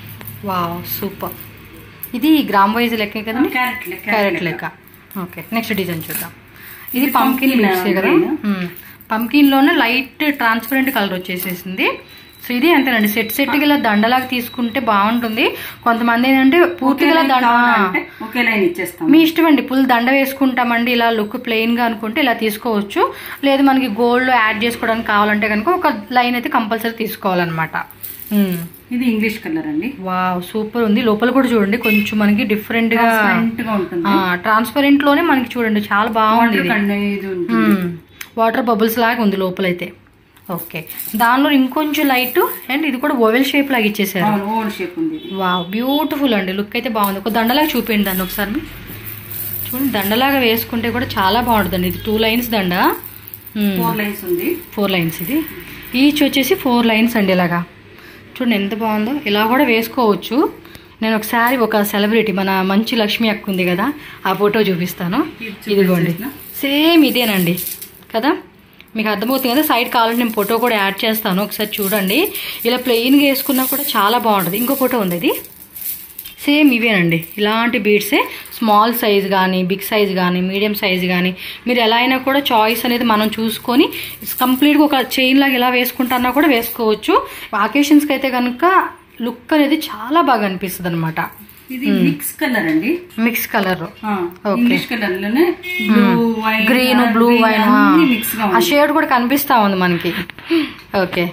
వావ్ సూపర్ ఇది గ్రామ్ వైజ్ లెక్కే కదండి క్యారెట్ లెక్క క్యారెట్ లెక్క ఓకే నెక్స్ట్ డిజైన్ చూద్దాం ఇది ఇది పంకిన్ pumpkin మిక్సీ కదా green. పంకిన్ లోనే లైట్ ట్రాన్స్పరెంట్ కలర్ వచ్చేసేసింది సో ఇది అంతేనండి సెట్ సెట్ ఇలా దండలాగా తీసుకుంటే బాగుంటుంది కొంతమంది ఏంటంటే పూర్తిగా ఇలా దండ అంటే ఒకే లైన్ ఇచ్చేస్తాం మీ ఇష్టం అండి ఫుల్ దండ వేసుకుంటామండి ఇలా లుక్ ప్లెయిన్ గా అనుకుంటే ఇలా తీసుకోవచ్చు లేదు మనకి గోల్డ్ యాడ్ చేసుకోవడానికి కావాలంటే కనుక ఒక లైన్ అయితే కంపల్సరీ తీసుకోవాలన్నమాట మ్మ్. ఇది ఇంగ్లీష్ కలర్ అండి వావ్ సూపర్ ఉంది లోపల కూడా చూడండి కొంచెం మనకి డిఫరెంట్ గా ట్రాన్స్పరెంట్ గా ఉంటుంది ట్రాన్స్పరెంట్ లోనే మనకి చూడండి చాలా బాగుంది వాటర్ ఇది కండ ఇది ఉంటుంది వాటర్ బబుల్స్ లాగా ఉంది లోపలైతే ఓకే దానిలో ఇంకొంచెం లైట్ అండ్ ఇది కూడా ఓవెల్ షేప్ లాగా ఇచ్చేసారు అవును ఓవల్ షేప్ ఉంది ఇది వావ్ బ్యూటిఫుల్ అండి లుక్ అయితే బాగుంది ఒక దండలాగా చూపించండి దాన్ని ఒకసారి మీరు. చూడండి దండలాగా వేసుకుంటే కూడా చాలా బాగుంటుందండి ఇది టూ లైన్స్ దండ ఫోర్ లైన్స్ ఉంది ఫోర్ లైన్స్ ఇది ఈచ్ వచ్చేసి ఫోర్ లైన్స్ అండి ఇలాగా చూడండి ఎంత బాగుందో ఇలా కూడా వేసుకోవచ్చు నేను ఒకసారి ఒక సెలబ్రిటీ మన మంచి లక్ష్మి అక్క ఉంది కదా ఆ ఫోటో చూపిస్తాను ఇది ఇదిగోండి చూపించేసినా? సేమ్ ఇదేనండి కదా మీకు అర్థమవుతుంది కదా సైడ్ కావాలంటే నేను ఫోటో కూడా యాడ్ చేస్తాను ఒకసారి చూడండి ఇలా ప్లెయిన్గా వేసుకున్నా కూడా చాలా బాగుంటుంది ఇంకో ఫోటో ఉంది ఇది సేమ్ ఇవేనండి ఇలాంటి బీడ్సే స్మాల్ సైజ్ కానీ బిగ్ సైజ్ కానీ మీడియం సైజ్ కానీ మీరు ఎలా అయినా కూడా చాయిస్ అనేది మనం చూసుకొని కంప్లీట్గా ఒక చైన్ లాగా ఇలా వేసుకుంటున్నా కూడా వేసుకోవచ్చు అకేషన్స్కి అయితే కనుక లుక్ అనేది చాలా బాగా అనిపిస్తుంది అనమాట ఇది మిక్స్ కలర్ అండి మిక్స్ కలర్ ఆ, Okay. ఇంగ్లీష్ కలర్ లోనే blue white green blue wine mix గా ఆ ఉంది షేడ్ కూడా కనిపిస్తా ఉంది మనకి ఓకే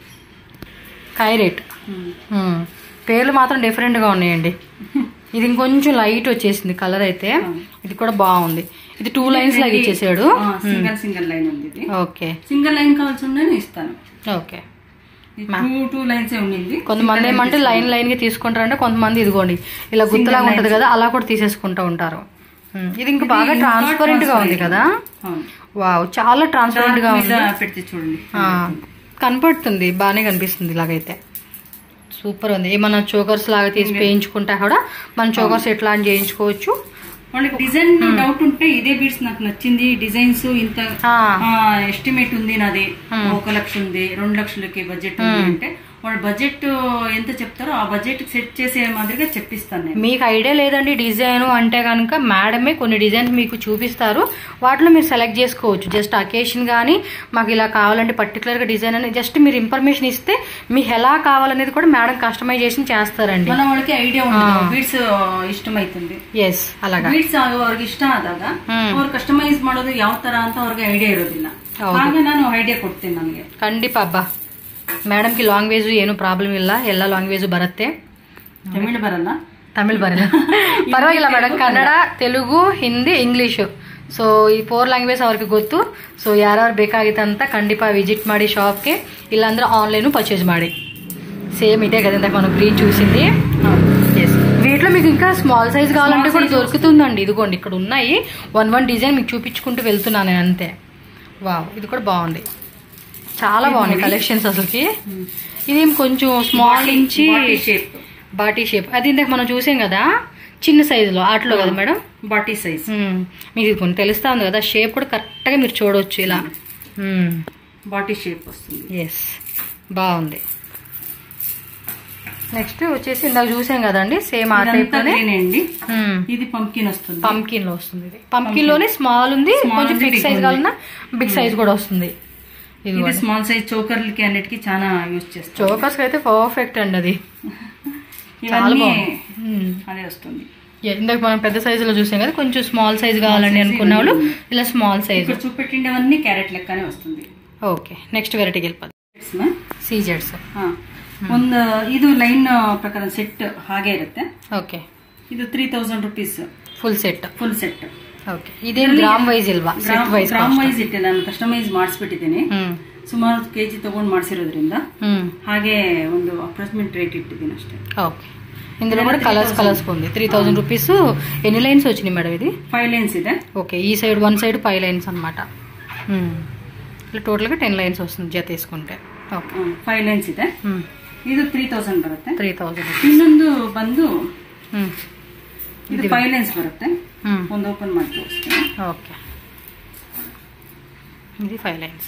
కైరేట్ ఉమ్. పేర్లు మాత్రం డిఫరెంట్గా ఉన్నాయండి ఇది ఇంకొంచెం లైట్ వచ్చేసింది కలర్ అయితే ఇది కూడా బాగుంది ఇది టూ లైన్స్ లాగా ఇచ్చేసాడు ఆ, సింగల్ సింగల్ లైన్ ఉంది ఇది ఓకే సింగల్ లైన్ కావాల్సి ఉండే నేను ఇస్తాను ఓకే టూ టూ లైన్స్ ఉండింది కొంతమంది ఏమంటే లైన్ లైన్ గా తీసుకుంటారంటే కొంతమంది ఇదిగోండి ఇలా గుర్తులాగా ఉంటది కదా అలా కూడా తీసేసుకుంటూ ఉంటారు ఉమ్, ఇది ఇంకా బాగా ట్రాన్స్పరెంట్ గా ఉంది కదా అవును వావ్ చాలా ట్రాన్స్పరెంట్ గా ఉంది మీద పెడితే చూడండి ఆ, కనపడుతుంది బాగానే కనిపిస్తుంది ఇలాగైతే సూపర్ ఉంది ఏమన్నా చోకర్స్ లాగా తీసి వేయించుకుంటా కూడా మనం చోకర్స్ ఎట్లా అని చేయించుకోవచ్చు వాళ్ళకి డిజైన్ డౌట్ ఉంటే ఇదే బీడ్స్ నాకు నచ్చింది డిజైన్స్ ఇంత ఆ, ఎస్టిమేట్ ఉంది నాది ఒక లక్ష ఉంది రెండు లక్షలకి బడ్జెట్ ఉంది అంటే వాళ్ళు బడ్జెట్ ఎంత చెప్తారో ఆ బడ్జెట్ సెట్ చేసే మాదిరిగా చెప్పిస్తాను నేను మీకు ఐడియా లేదండి డిజైన్ అంటే కనుక మేడమే కొన్ని డిజైన్స్ మీకు చూపిస్తారు వాటిలో మీరు సెలెక్ట్ చేసుకోవచ్చు జస్ట్ అకేషన్ కానీ మాకు ఇలా కావాలంటే పర్టికులర్గా డిజైన్ అని జస్ట్ మీరు ఇన్ఫర్మేషన్ ఇస్తే మీకు ఎలా కావాలనేది కూడా మేడం కస్టమైజేషన్ చేస్తారండి మన వాళ్ళకి ఐడియಾ ఉండదు ಬೀಡ್ಸ್ ಇಷ್ಟಮೈತಂದೆ ఎస్ అలాగా ಬೀಡ್ಸ್ ಅವ್ರಿಗೆ ಇಷ್ಟ ಆದಾಗ ಅವ್ರು ಕಸ್ಟಮೈಸ್ ಮಾಡೋದು ಯಾವ ತರ ಅಂತ ಅವ್ರಿಗೆ ಐಡಿಯಾ ಇರೋದಿಲ್ಲ ಹೌದು. ಆಗ ನಾನು ಐಡಿಯಾ ಕೊಡ್ತೀನಿ ನನಗೆ ಖಂಡಿತ ಹಬ್ಬ ಮೇಡಮ್ಗೆ ಲ್ಯಾಂಗ್ವೇಜ್ ಏನು ಪ್ರಾಬ್ಲಮ್ ಇಲ್ಲ ಎಲ್ಲ ಲ್ಯಾಂಗ್ವೇಜ್ ಬರುತ್ತೆ ತಮಿಳ್ ಬರಲ್ಲ ತಮಿಳ್ ಬರಲ್ಲ ಪರವಾಗಿಲ್ಲ madam Kannada Telugu Hindi English so ಈ ಫೋರ್ ಲ್ಯಾಂಗ್ವೇಜ್ ಅವ್ರಿಗೆ ಗೊತ್ತು ಸೊ ಯಾರ್ಯಾರು ಬೇಕಾಗಿತ್ತು ಅಂತ ಖಂಡಿತ ವಿಸಿಟ್ ಮಾಡಿ షాప్కి ఇల్లందరూ ఆన్లైన్ పర్చేజ్ ಮಾಡಿ సేమ్ ఇదే కదా ఇందాక మనం గ్రీన్ చూసింది ఎస్ వీటిలో మీకు ఇంకా స్మాల్ సైజ్ కావాలంటే కూడా దొరుకుతుందండి ఇదిగోండి ఇక్కడ ఉన్నాయి వన్ వన్ డిజైన్ మీకు చూపించుకుంటూ వెళ్తున్నాను నేను అంతే వావ్ ఇది కూడా బాగుంది చాలా బాగున్నాయి కలెక్షన్స్ అసలుకి ఇది కొంచెం స్మాల్ నుంచి బాటీ షేప్ బాటీ షేప్ అది ఇందాక మనం చూసాం కదా చిన్న సైజులో ఆటలో కదా మేడం బాటీ సైజ్ మ్మ్. మీకు ఇది కొంచెం తెలుస్తా ఉంది కదా షేప్ కూడా కరెక్ట్గా మీరు చూడవచ్చు ఇలా బాటీ షేప్ వస్తుంది ఎస్ బాగుంది నెక్స్ట్ వచ్చేసి ఇందాక చూసాం కదండి సేమ్ ఆ టైప్ ఇదంతా లోనే green అండి ఇది పంకిన్ వస్తుంది పంకిన్ లో వస్తుంది ఇది పంకిన్ లోనే స్మాల్ ఉంది Small కొంచెం ఉంది, బిగ్ big సైజ్ ఉంది. కావాలన్నా బిగ్ సైజ్ కూడా వస్తుంది ఇది ఇది స్మాల్ సైజ్ చోకర్లకి అన్నిటికి చాలా యూజ్ చేస్తాం చోకర్స్ అయితే పర్ఫెక్ట్ అండి అది చాలా ఇవన్నీ బాగుంది మ్మ్. అదే వస్తుంది Yeah, ఇందాక మనం పెద్ద సైజులో చూసాం కదా కొంచెం స్మాల్ సైజ్ కావాలండి అనుకున్న వాళ్ళు ఇలా స్మాల్ సైజ్ ఇక్కడ చూపెట్టిండేవన్నీ క్యారెట్ లెక్కనే వస్తుంది ఓకే నెక్స్ట్ వెరైటీకి వెళ్ళిపోతుంది It's ma'am. ಸೀಜರ್ಸ್ ಹಾ. ಒಂದು ಇದು ಲೈನ್ ಪ್ರಕಾರ ಸೆಟ್ ಹಾಗೆ ಇರುತ್ತೆ ಓಕೆ ಇದು three thousand rupees full set full set okay ಇದೇನು ಗ್ರಾಮ್ ವೈಸ್ ಇಲ್ವಾ ಸೆಟ್ ವೈಸ್ ಗ್ರಾಮ್ ವೈಸ್ ಇಟ್ಟಿಲ್ಲ ನಾನು ಕಸ್ಟಮೈಸ್ ಮಾಡಿಸ್ಬಿಟ್ಟಿದ್ದೀನಿ ಹ್ಮ್ ಸುಮಾರು ಕೆಜಿ ತಗೊಂಡು ಮಾಡಿಸಿರೋದ್ರಿಂದ ಹ್ಮ್ ಹಾಗೆ ಒಂದು ಅಪ್ರಾಕ್ಸಿಮೇಟ್ ರೇಟ್ ಇಟ್ಟಿದ್ದೀನಿ ಅಷ್ಟೇ ఓకే ఇందులో కూడా కలర్స్ కలర్స్ ఉంది త్రీ థౌజండ్ రూపీస్ ఎన్ని లైన్స్ వచ్చినాయి మేడం ఇది ಫೈವ್ ಲೈನ್ಸ್ ಇದೆ ఓకే ఈ side one side five lines అనమాట ఇట్లా టోటల్గా టెన్ లైన్స్ వస్తుంది జత తీసుకుంటే ఓకే ಫೈವ್ ಲೈನ್ಸ್ ಇದೆ ಇದು ತ್ರೀ ತೌಸಂಡ್ ಬರುತ್ತೆ త్రీ థౌజండ్ ಇನ್ನೊಂದು ಬಂದು ಇದು ಫೈವ್ ಲೈನ್ಸ್ ಬರುತ್ತೆ ಒಂದು ಓಪನ್ ಮಾಡಿ ತೋರಿಸ್ತೀನಿ ఓకే ఇది ఫైవ్ లైన్స్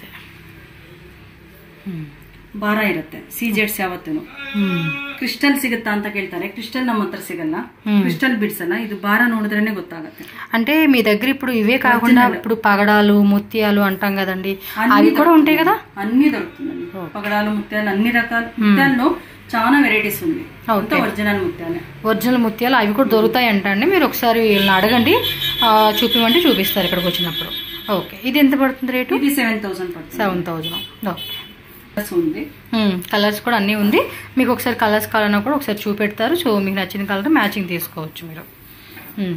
ಭಾರ ಇರುತ್ತೆ ಸಿ ಜೆಟ್ಸ್ ಯಾವತ್ತೂ ಕ್ರಿಸ್ಟಲ್ ಸಿಗುತ್ತಾ ಅಂತ ಕೇಳ್ತಾರೆ ಕ್ರಿಸ್ಟಲ್ ನಮ್ಮ ಹತ್ರ ಸಿಗಲ್ಲ ಕ್ರಿಸ್ಟಲ್ ಬಿಡ್ಸಲ್ಲ ಇದು ಭಾರ ನೋಡಿದ್ರೇನೆ ಗೊತ್ತಾಗತ್ತೆ అంటే మీ దగ్గర ఇప్పుడు ఇవే కాకుండా ఇప్పుడు పగడాలు ముత్యాలు అంటాం కదండి అవి కూడా ఉంటాయి కదా అన్ని దొరుకుతుందండి పగడాలు ముత్యాలు అన్ని రకాల ముత్యాల్లో చాలా వెరైటీస్ ఉంది అంతా ఒరిజినల్ ముత్యాలే ఒరిజినల్ ముత్యాలు అవి కూడా దొరుకుతాయి అంటండి మీరు ఒకసారి వీళ్ళని అడగండి ఆ, చూపిమంటే చూపిస్తారు ఇక్కడికి వచ్చినప్పుడు ఓకే ఇది ఎంత పడుతుంది రేటు ఇది సెవెన్ థౌసండ్ పడుతుంది సెవెన్ థౌజండ్ ఓకే Plus ఉంది కలర్స్ కూడా అన్నీ ఉంది మీకు ఒకసారి కలర్స్ కావాలన్నా కూడా ఒకసారి చూపెడతారు సో మీకు నచ్చిన కలర్ మ్యాచింగ్ తీసుకోవచ్చు మీరు మ్మ్.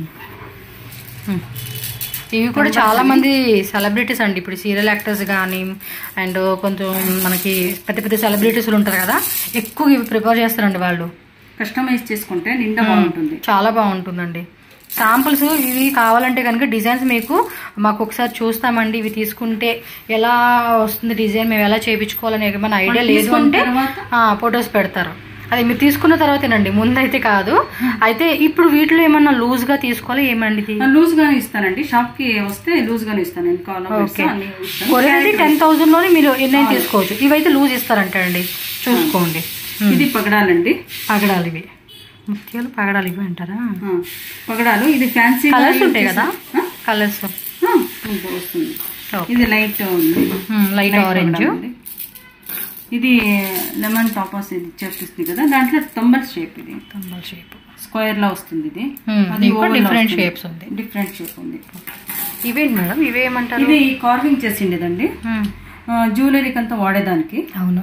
మ్మ్. ఇవి కూడా చాలా మంది సెలబ్రిటీస్ అండి ఇప్పుడు సీరియల్ యాక్టర్స్ కానీ అండ్ కొంచెం మనకి పెద్ద పెద్ద సెలబ్రిటీస్ ఉంటారు కదా ఎక్కువ ఇవి ప్రిపేర్ చేస్తారండి వాళ్ళు కస్టమైజ్ చేసుకుంటే నిండా బాగుంటుంది చాలా బాగుంటుందండి శాంపుల్స్ ఇవి కావాలంటే కనుక డిజైన్స్ మీకు మాకు ఒకసారి చూస్తామండి ఇవి తీసుకుంటే ఎలా వస్తుంది డిజైన్ మేము ఎలా చేయించుకోవాలని ఏమైనా ఐడియా లేదు అంటే ఫొటోస్ పెడతారు అది మీరు తీసుకున్న తర్వాతేనండి ముందైతే కాదు అయితే ఇప్పుడు వీటిలో ఏమన్నా లూజ్ గా తీసుకోవాలి ఏమండి ఇది లూజ్ గానే ఇస్తానండి షాప్ కి వస్తే లూజ్ గానే ఇస్తాను నేను కాలం అన్ని ఇస్తాను కొరియర్ టెన్ థౌసండ్ లోనే మీరు ఎన్నైనా తీసుకోవచ్చు ఇవైతే లూజ్ ఇస్తారంట అండి చూసుకోండి ఇది పగడాలండి పగడాలు ఇవి ముత్యాలు పగడాలు ఇవి అంటారా ఆ, పగడాలు ఇది ఫ్యాన్సీ కలర్స్ ఉంటాయి కదా కలర్స్ వస్తుంది ఓకే. ఇది లైట్ ఉంది లైట్ ఆరెంజ్ పగడాలు ఉంది. ఇది లెమన్ టాపర్స్ ఇది చేపిస్తుంది కదా దాంట్లో తంబల్ షేప్ ఇది తంబల్ షేప్ స్క్వేర్ లో వస్తుంది ఇది డిఫరెంట్ షేప్స్ ఉంది డిఫరెంట్ షేప్ ఉంది ఇవేంటి మేడం ఇవేమంటారు ఇది కార్వింగ్ చేసిండేదండి మ్మ్. జ్యువెలరీకి అంతా వాడేదానికి అవును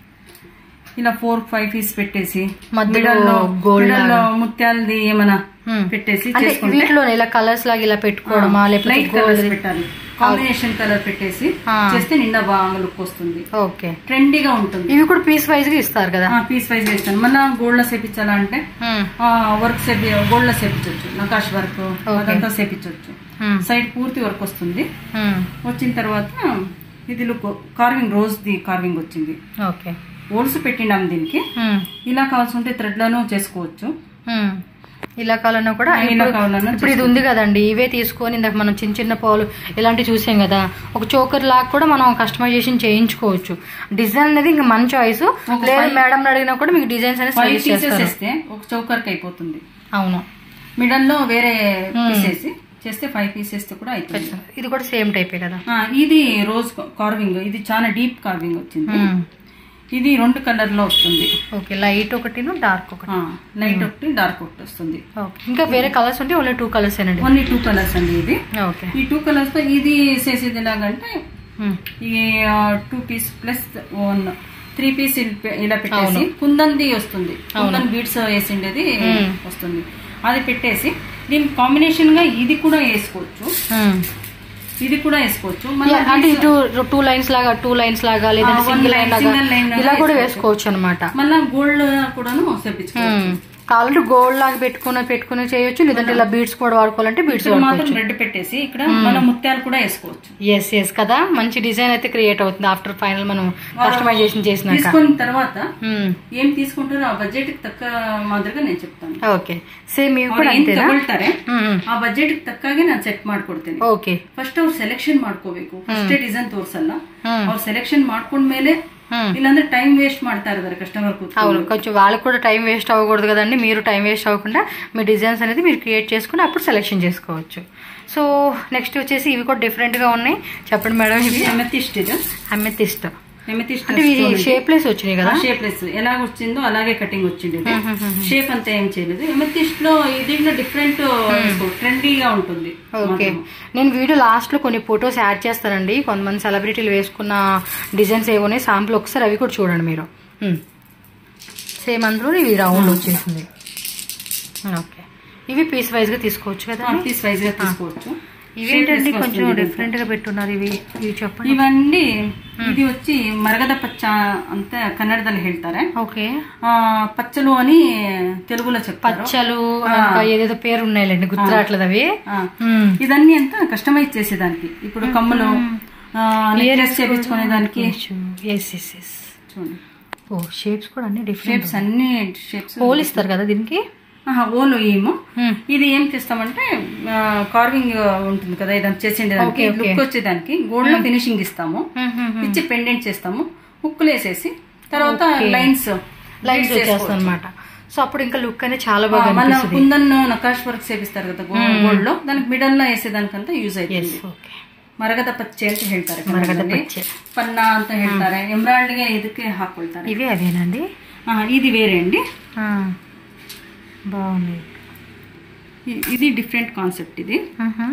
ఇలా ఫోర్ ఫైవ్ పీస్ పెట్టేసి మధ్యలో మిడల్లో gold మిడల్లో ముత్యాలది ఏమైనా మ్మ్. పెట్టేసి అంటే చేసుకుంటే వీటిలో ఇలా కలర్స్ లాగా ఇలా పెట్టుకోవడమా లేకపోతే లైట్ కలర్స్ పెట్టాలి కాంబినేషన్ కలర్ పెట్టేసి ఆ. చేస్తే నిండా బాగా లుక్ వస్తుంది ఓకే ట్రెండీగా ఉంటుంది ఇవి కూడా పీస్ వైజ్ గా ఇస్తారు కదా పీస్ వైజ్ వేస్తాను మళ్ళీ గోల్డ్ లో చేపించాలంటే మ్మ్. వర్క్ సేపి గోల్డ్ లో చేపించవచ్చు నకాష్ వర్క్ Okay. అదంతా చేపించవచ్చు మ్మ్. సైడ్ పూర్తి వర్క్ వస్తుంది మ్మ్. వచ్చిన తర్వాత ఇది look carving rose the carving వచ్చింది ఓకే ఓల్స్ పెట్టినాం దీనికి మ్మ్. ఇలా కావాల్సి ఉంటే థ్రెడ్ లోనూ చేసుకోవచ్చు మ్మ్. ఇలా కావాలన్నా కూడా ఇలా ఇప్పుడు- కావాలన్నా ఇప్పుడు ఇది ఉంది కదండి ఇవే తీసుకొని ఇందాక మనం చిన్న చిన్న పాలు ఇలాంటివి చూసాం కదా ఒక చోకర్ లాగా కూడా మనం కస్టమైజేషన్ చేయించుకోవచ్చు డిజైన్ అనేది ఇంకా మన చాయిస్ లేదు మేడం అడిగినా కూడా మీకు డిజైన్స్ అనేది ఫైవ్ సజెస్ట్ పీసెస్ చేస్తారు వేస్తే ఒక చౌకర్కి అయిపోతుంది అవును మిడల్ లో వేరే పీస్ వేసి చేస్తే ఫైవ్ పీసెస్ కూడా అవుతుంది ఇది కూడా సేమ్ టైపే కదా ఆ, ఇది రోజ్ కార్వింగ్ ఇది చాలా డీప్ కార్వింగ్ వచ్చింది ఇది రెండు కలర్ లో వస్తుంది ఓకే లైట్ ఒకటిను డార్క్ ఒకటి లైట్ ఒకటి డార్క్ ఒకటి వస్తుంది ఓకే ఇంకా వేరే కలర్స్ ఉంటే ఓన్లీ టూ కలర్స్ ఏనండి ఓన్లీ టూ కలర్స్ అండి ఇది ఓకే ఈ టూ కలర్స్ తో ఇది చేసేది ఎలాగంటే ఈ two piece plus one three piece ఇలా పెట్టేసి కుందంది వస్తుంది కుందన్ బీడ్స్ వేసిండేది వస్తుంది అది పెట్టేసి దీనికి కాంబినేషన్ గా ఇది కూడా వేసుకోవచ్చు ఇది కూడా వేసుకోవచ్చు మళ్ళీ అంటే ఇటు టూ లైన్స్ లాగా టూ లైన్స్ లాగా లేదంటే one సింగిల్ line, లైన్ లాగా single line లాగా ఇలా కూడా వేసుకోవచ్చు అనమాట మళ్ళా గోల్డ్ కూడాను చేపించుకోవచ్చు కావాలంటే గోల్డ్ లాగా పెట్టుకుని పెట్టుకుని చేయొచ్చు లేదంటే ఇలా బీడ్స్ కూడా వాడుకోవాలంటే బీడ్స్ ఇక్కడ వాడుకోవచ్చు మాత్రం రెడ్ పెట్టేసి ఇక్కడ మనం ముత్యాలు కూడా వేసుకోవచ్చు ఎస్ ఎస్ కదా మంచి డిజైన్ అయితే క్రియేట్ అవుతుంది ఆఫ్టర్ ఫైనల్ మనం కస్టమైజేషన్ చేసినాక తీసుకున్న తర్వాత మ్మ్. ఏం తీసుకుంటారో ఆ బడ్జెట్ కి తక్క మాదిరిగా నేను చెప్తాను ఓಕೆ ಸೇಮ್ ಇವು ಕೂಡ ಅವ್ರು ಏನ್ ಅಂತೀರಾ ತಗೊಳ್ತಾರೆ ಹ್ಮ್ ಆ ಬಜೆಟ್ ತಕ್ಕಾಗೆ ನಾನು ಸೆಟ್ ಮಾಡ್ಕೊಡ್ತೇನೆ ಓಕೆ ಫಸ್ಟ್ ಅವ್ರು ಸೆಲೆಕ್ಷನ್ ಮಾಡ್ಕೋಬೇಕು ಫಸ್ಟೇ ಡಿಸೈನ್ ತೋರ್ಸಲ್ಲ ಹ್ಮ್. ಅವ್ರು ಸೆಲೆಕ್ಷನ್ ಮಾಡ್ಕೊಂಡ್ಮೇಲೆ ಹ್ಮ್. ಇಲ್ಲಾಂದ್ರೆ ಟೈಮ್ ವೇಸ್ಟ್ ಮಾಡ್ತಾ ಇರ್ತಾರೆ ಕಸ್ಟಮರ್ ಕೂತ್ಕೊಂಡು అవును కొంచెం వాళ్ళకి కూడా టైం వేస్ట్ అవ్వకూడదు కదండి మీరు టైం వేస్ట్ అవ్వకుండా మీ డిజైన్స్ అనేది మీరు క్రియేట్ చేసుకుని అప్పుడు సెలెక్షన్ చేసుకోవచ్చు సో నెక్స్ట్ వచ్చేసి ఇవి కూడా డిఫరెంట్గా ఉన్నాయి చెప్పండి మేడం ఇవి ఎమెతిస్ట్ ఇది అమెతిస్ట్ ఎమెతిస్ట్ అంటే ఇవి షేప్లెస్ వచ్చినాయి కదా షేప్లెస్ ఎలాగ వచ్చిందో అలాగే కటింగ్ వచ్చింది షేప్ అంతా ఏం చేయలేదు ఎమెతిస్ట్ లో దీంట్లో డిఫరెంట్ ట్రెండీగా ఉంటుంది ఓకే నేను వీడియో లాస్ట్లో కొన్ని ఫొటోస్ యాడ్ చేస్తానండి కొంతమంది సెలబ్రిటీలు వేసుకున్న డిజైన్స్ ఏవో ఉన్నాయి శాంపుల్ ఒకసారి అవి కూడా చూడండి మీరు సేమ్ అందులో ఇవి రౌండ్ వచ్చేసింది ఓకే ఇవి పీస్ వైజ్గా తీసుకోవచ్చు కదా పీస్ వైజ్ గా తీసుకోవచ్చు ఇవేంటండి కొంచెం డిఫరెంట్ గా పెట్టున్నారు ఇవి ఇవి చెప్పండి ఇవన్నీ ఇది వచ్చి మరగద పచ్చ ಅಂತ ಕನ್ನಡದಲ್ಲಿ ಹೇಳ್ತಾರೆ ఓకే ఆ, పచ్చలు అని తెలుగులో చెప్తారు పచ్చలు ఇంకా ఏదేదో పేరు ఉన్నాయిలేండి గుర్తురావట్లేదు అవి ఆ, మ్మ్. ఇదన్నీ అంతా కస్టమైజ్ చేసేదానికి ఇప్పుడు కమ్మలు నెక్లెస్ చేపించుకునే దానికి ఎస్ ఎస్ ఎస్ చూడండి ఓ షేప్స్ కూడా అన్ని డిఫరెంట్ షేప్స్ అన్ని షేప్స్ హోల్ ఇస్తారు కదా దీనికి ఓలు ఏమో మ్మ్. ఇది ఏం చేస్తామంటే కార్వింగ్ ఉంటుంది కదా ఇదంతా చేసిండే దానికి Okay, okay. లుక్ వచ్చేదానికి గోల్డ్ లో ఫినిషింగ్ ఇస్తాము మ్మ్, మ్మ్, మ్మ్. ఇచ్చి పెండెంట్ చేస్తాము హుక్కులు వేసేసి తర్వాత లైన్స్ లైన్స్ వచ్చేస్తాయి అనమాట సో అప్పుడు ఇంకా లుక్ అనేది చాలా బాగా మన అనిపిస్తుంది కుందన్ నకాష్ వర్క్ చేపిస్తారు కదా గోల్డ్ లో దానికి మిడల్ లో వేసేదానికంతా యూజ్ అవుతుంది ఓకే ಮರಗದ ಪಚ್ಚೆ ಅಂತ ಹೇಳ್ತಾರೆ ಮರಗದ ಕನ್ನಡದಲ್ಲಿ. ಪಚ್ಚೆ. ಪನ್ನ ಅಂತ ಹೇಳ್ತಾರೆ ಎಮ್ರಾಲ್ಡ್ ಗೆ ಇದಕ್ಕೆ ಹಾಕೊಳ್ತಾರೆ ఇవి అవేనండి ఆ, ఇది వేరే అండి ఆ, బాగుంది ఇ- ఇది డిఫరెంట్ కాన్సెప్ట్ ఇది మ్హూ.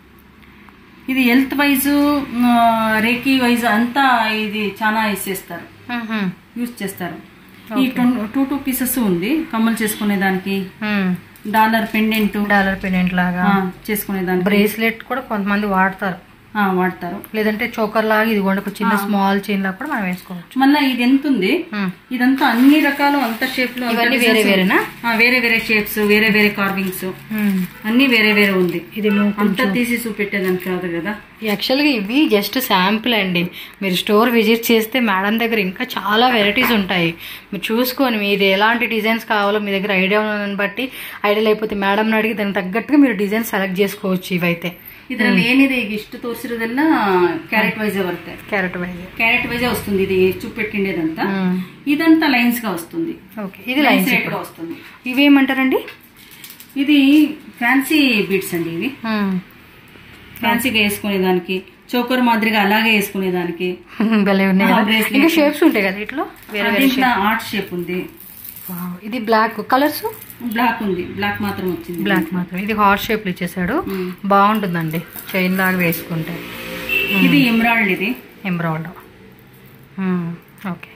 ఇది హెల్త్ వైజ్ రేకీ వైజ్ అంతా ఇది చాలా వేసేస్తారు మ్హూ. యూజ్ చేస్తారు ఈ టూ టూ పీసెస్ ఉంది కమ్మలు చేసుకునే దానికి మ్మ్. డాలర్ పెండెంట్ డాలర్ పెండెంట్ లాగా చేసుకునే దానికి బ్రేస్లెట్ కూడా కొంతమంది వాడతారు ఆ, వాడతారు లేదంటే చోకర్ లాగా ఇది కూడా ఒక చిన్న స్మాల్ చైన్ లాగా కూడా మనం వేసుకోవచ్చు మళ్ళీ ఇది ఎంత ఉంది మ్మ్. ఇదంతా అన్ని రకాలు అంత షేప్ లో అంత ఇవన్నీ వేరే designs వేరేనా ఆ, వేరే వేరే షేప్స్ వేరే వేరే కార్వింగ్స్ మ్మ్. అన్ని వేరే వేరే ఉంది ఇది అంతా తీసి చూపెట్టేదానికి కాదు కదా యాక్చువల్గా ఇవి జస్ట్ శాంపుల్ అండి మీరు స్టోర్ విజిట్ చేస్తే మేడం దగ్గర ఇంకా చాలా వెరైటీస్ ఉంటాయి మీరు చూసుకొని మీరు ఎలాంటి డిజైన్స్ కావాలో మీ దగ్గర ఐడియా ఉన్నదాన్ని బట్టి ఐడియా లేకపోతే మేడంని అడిగి దానికి తగ్గట్టుగా మీరు డిజైన్ సెలెక్ట్ చేసుకోవచ్చు ಇವೈತೆ ಇದ್ರಲ್ಲಿ ಏನಿದೆ ಈಗ ಇಷ್ಟು ತೋರಿಸಿರೋದೆಲ್ಲ ಕ್ಯಾರೆಟ್ ವೈಸೇ ಬರುತ್ತೆ క్యారెట్ వైజ్ క్యారెట్ వైజే వస్తుంది ఇది చూపెట్టిండేదంతా ఇదంతా లైన్స్ గా వస్తుంది ఓకే ఇది లైన్స్ రేట్ గా వస్తుంది ఇవేమంటారండి ఇది ఫ్యాన్సీ బీట్స్ అండి ఇవి ఫ్యాన్సీగా వేసుకునేదానికి చోకర్ మాదిరిగా అలాగే వేసుకునేదానికి భలే ఉన్నాయి కదా bracelet. ఇంకా షేప్స్ ఉంటాయి కదా ఇట్లా వేరే వేరే దీంట్లో ఆర్ట్ షేప్ ఉంది Wow. ఇది బ్లాక్ కలర్స్ బ్లాక్ ఉంది బ్లాక్ మాత్రం వచ్చింది బ్లాక్ మాత్రం ఇది హార్ట్ షేప్లు ఇచ్చేసాడు మ్మ్. బాగుంటుందండి చైన్ లాగా వేసుకుంటే ఇది ఎమరాల్డ్ ఇది ఎంబ్రాయిడ్ ఓకే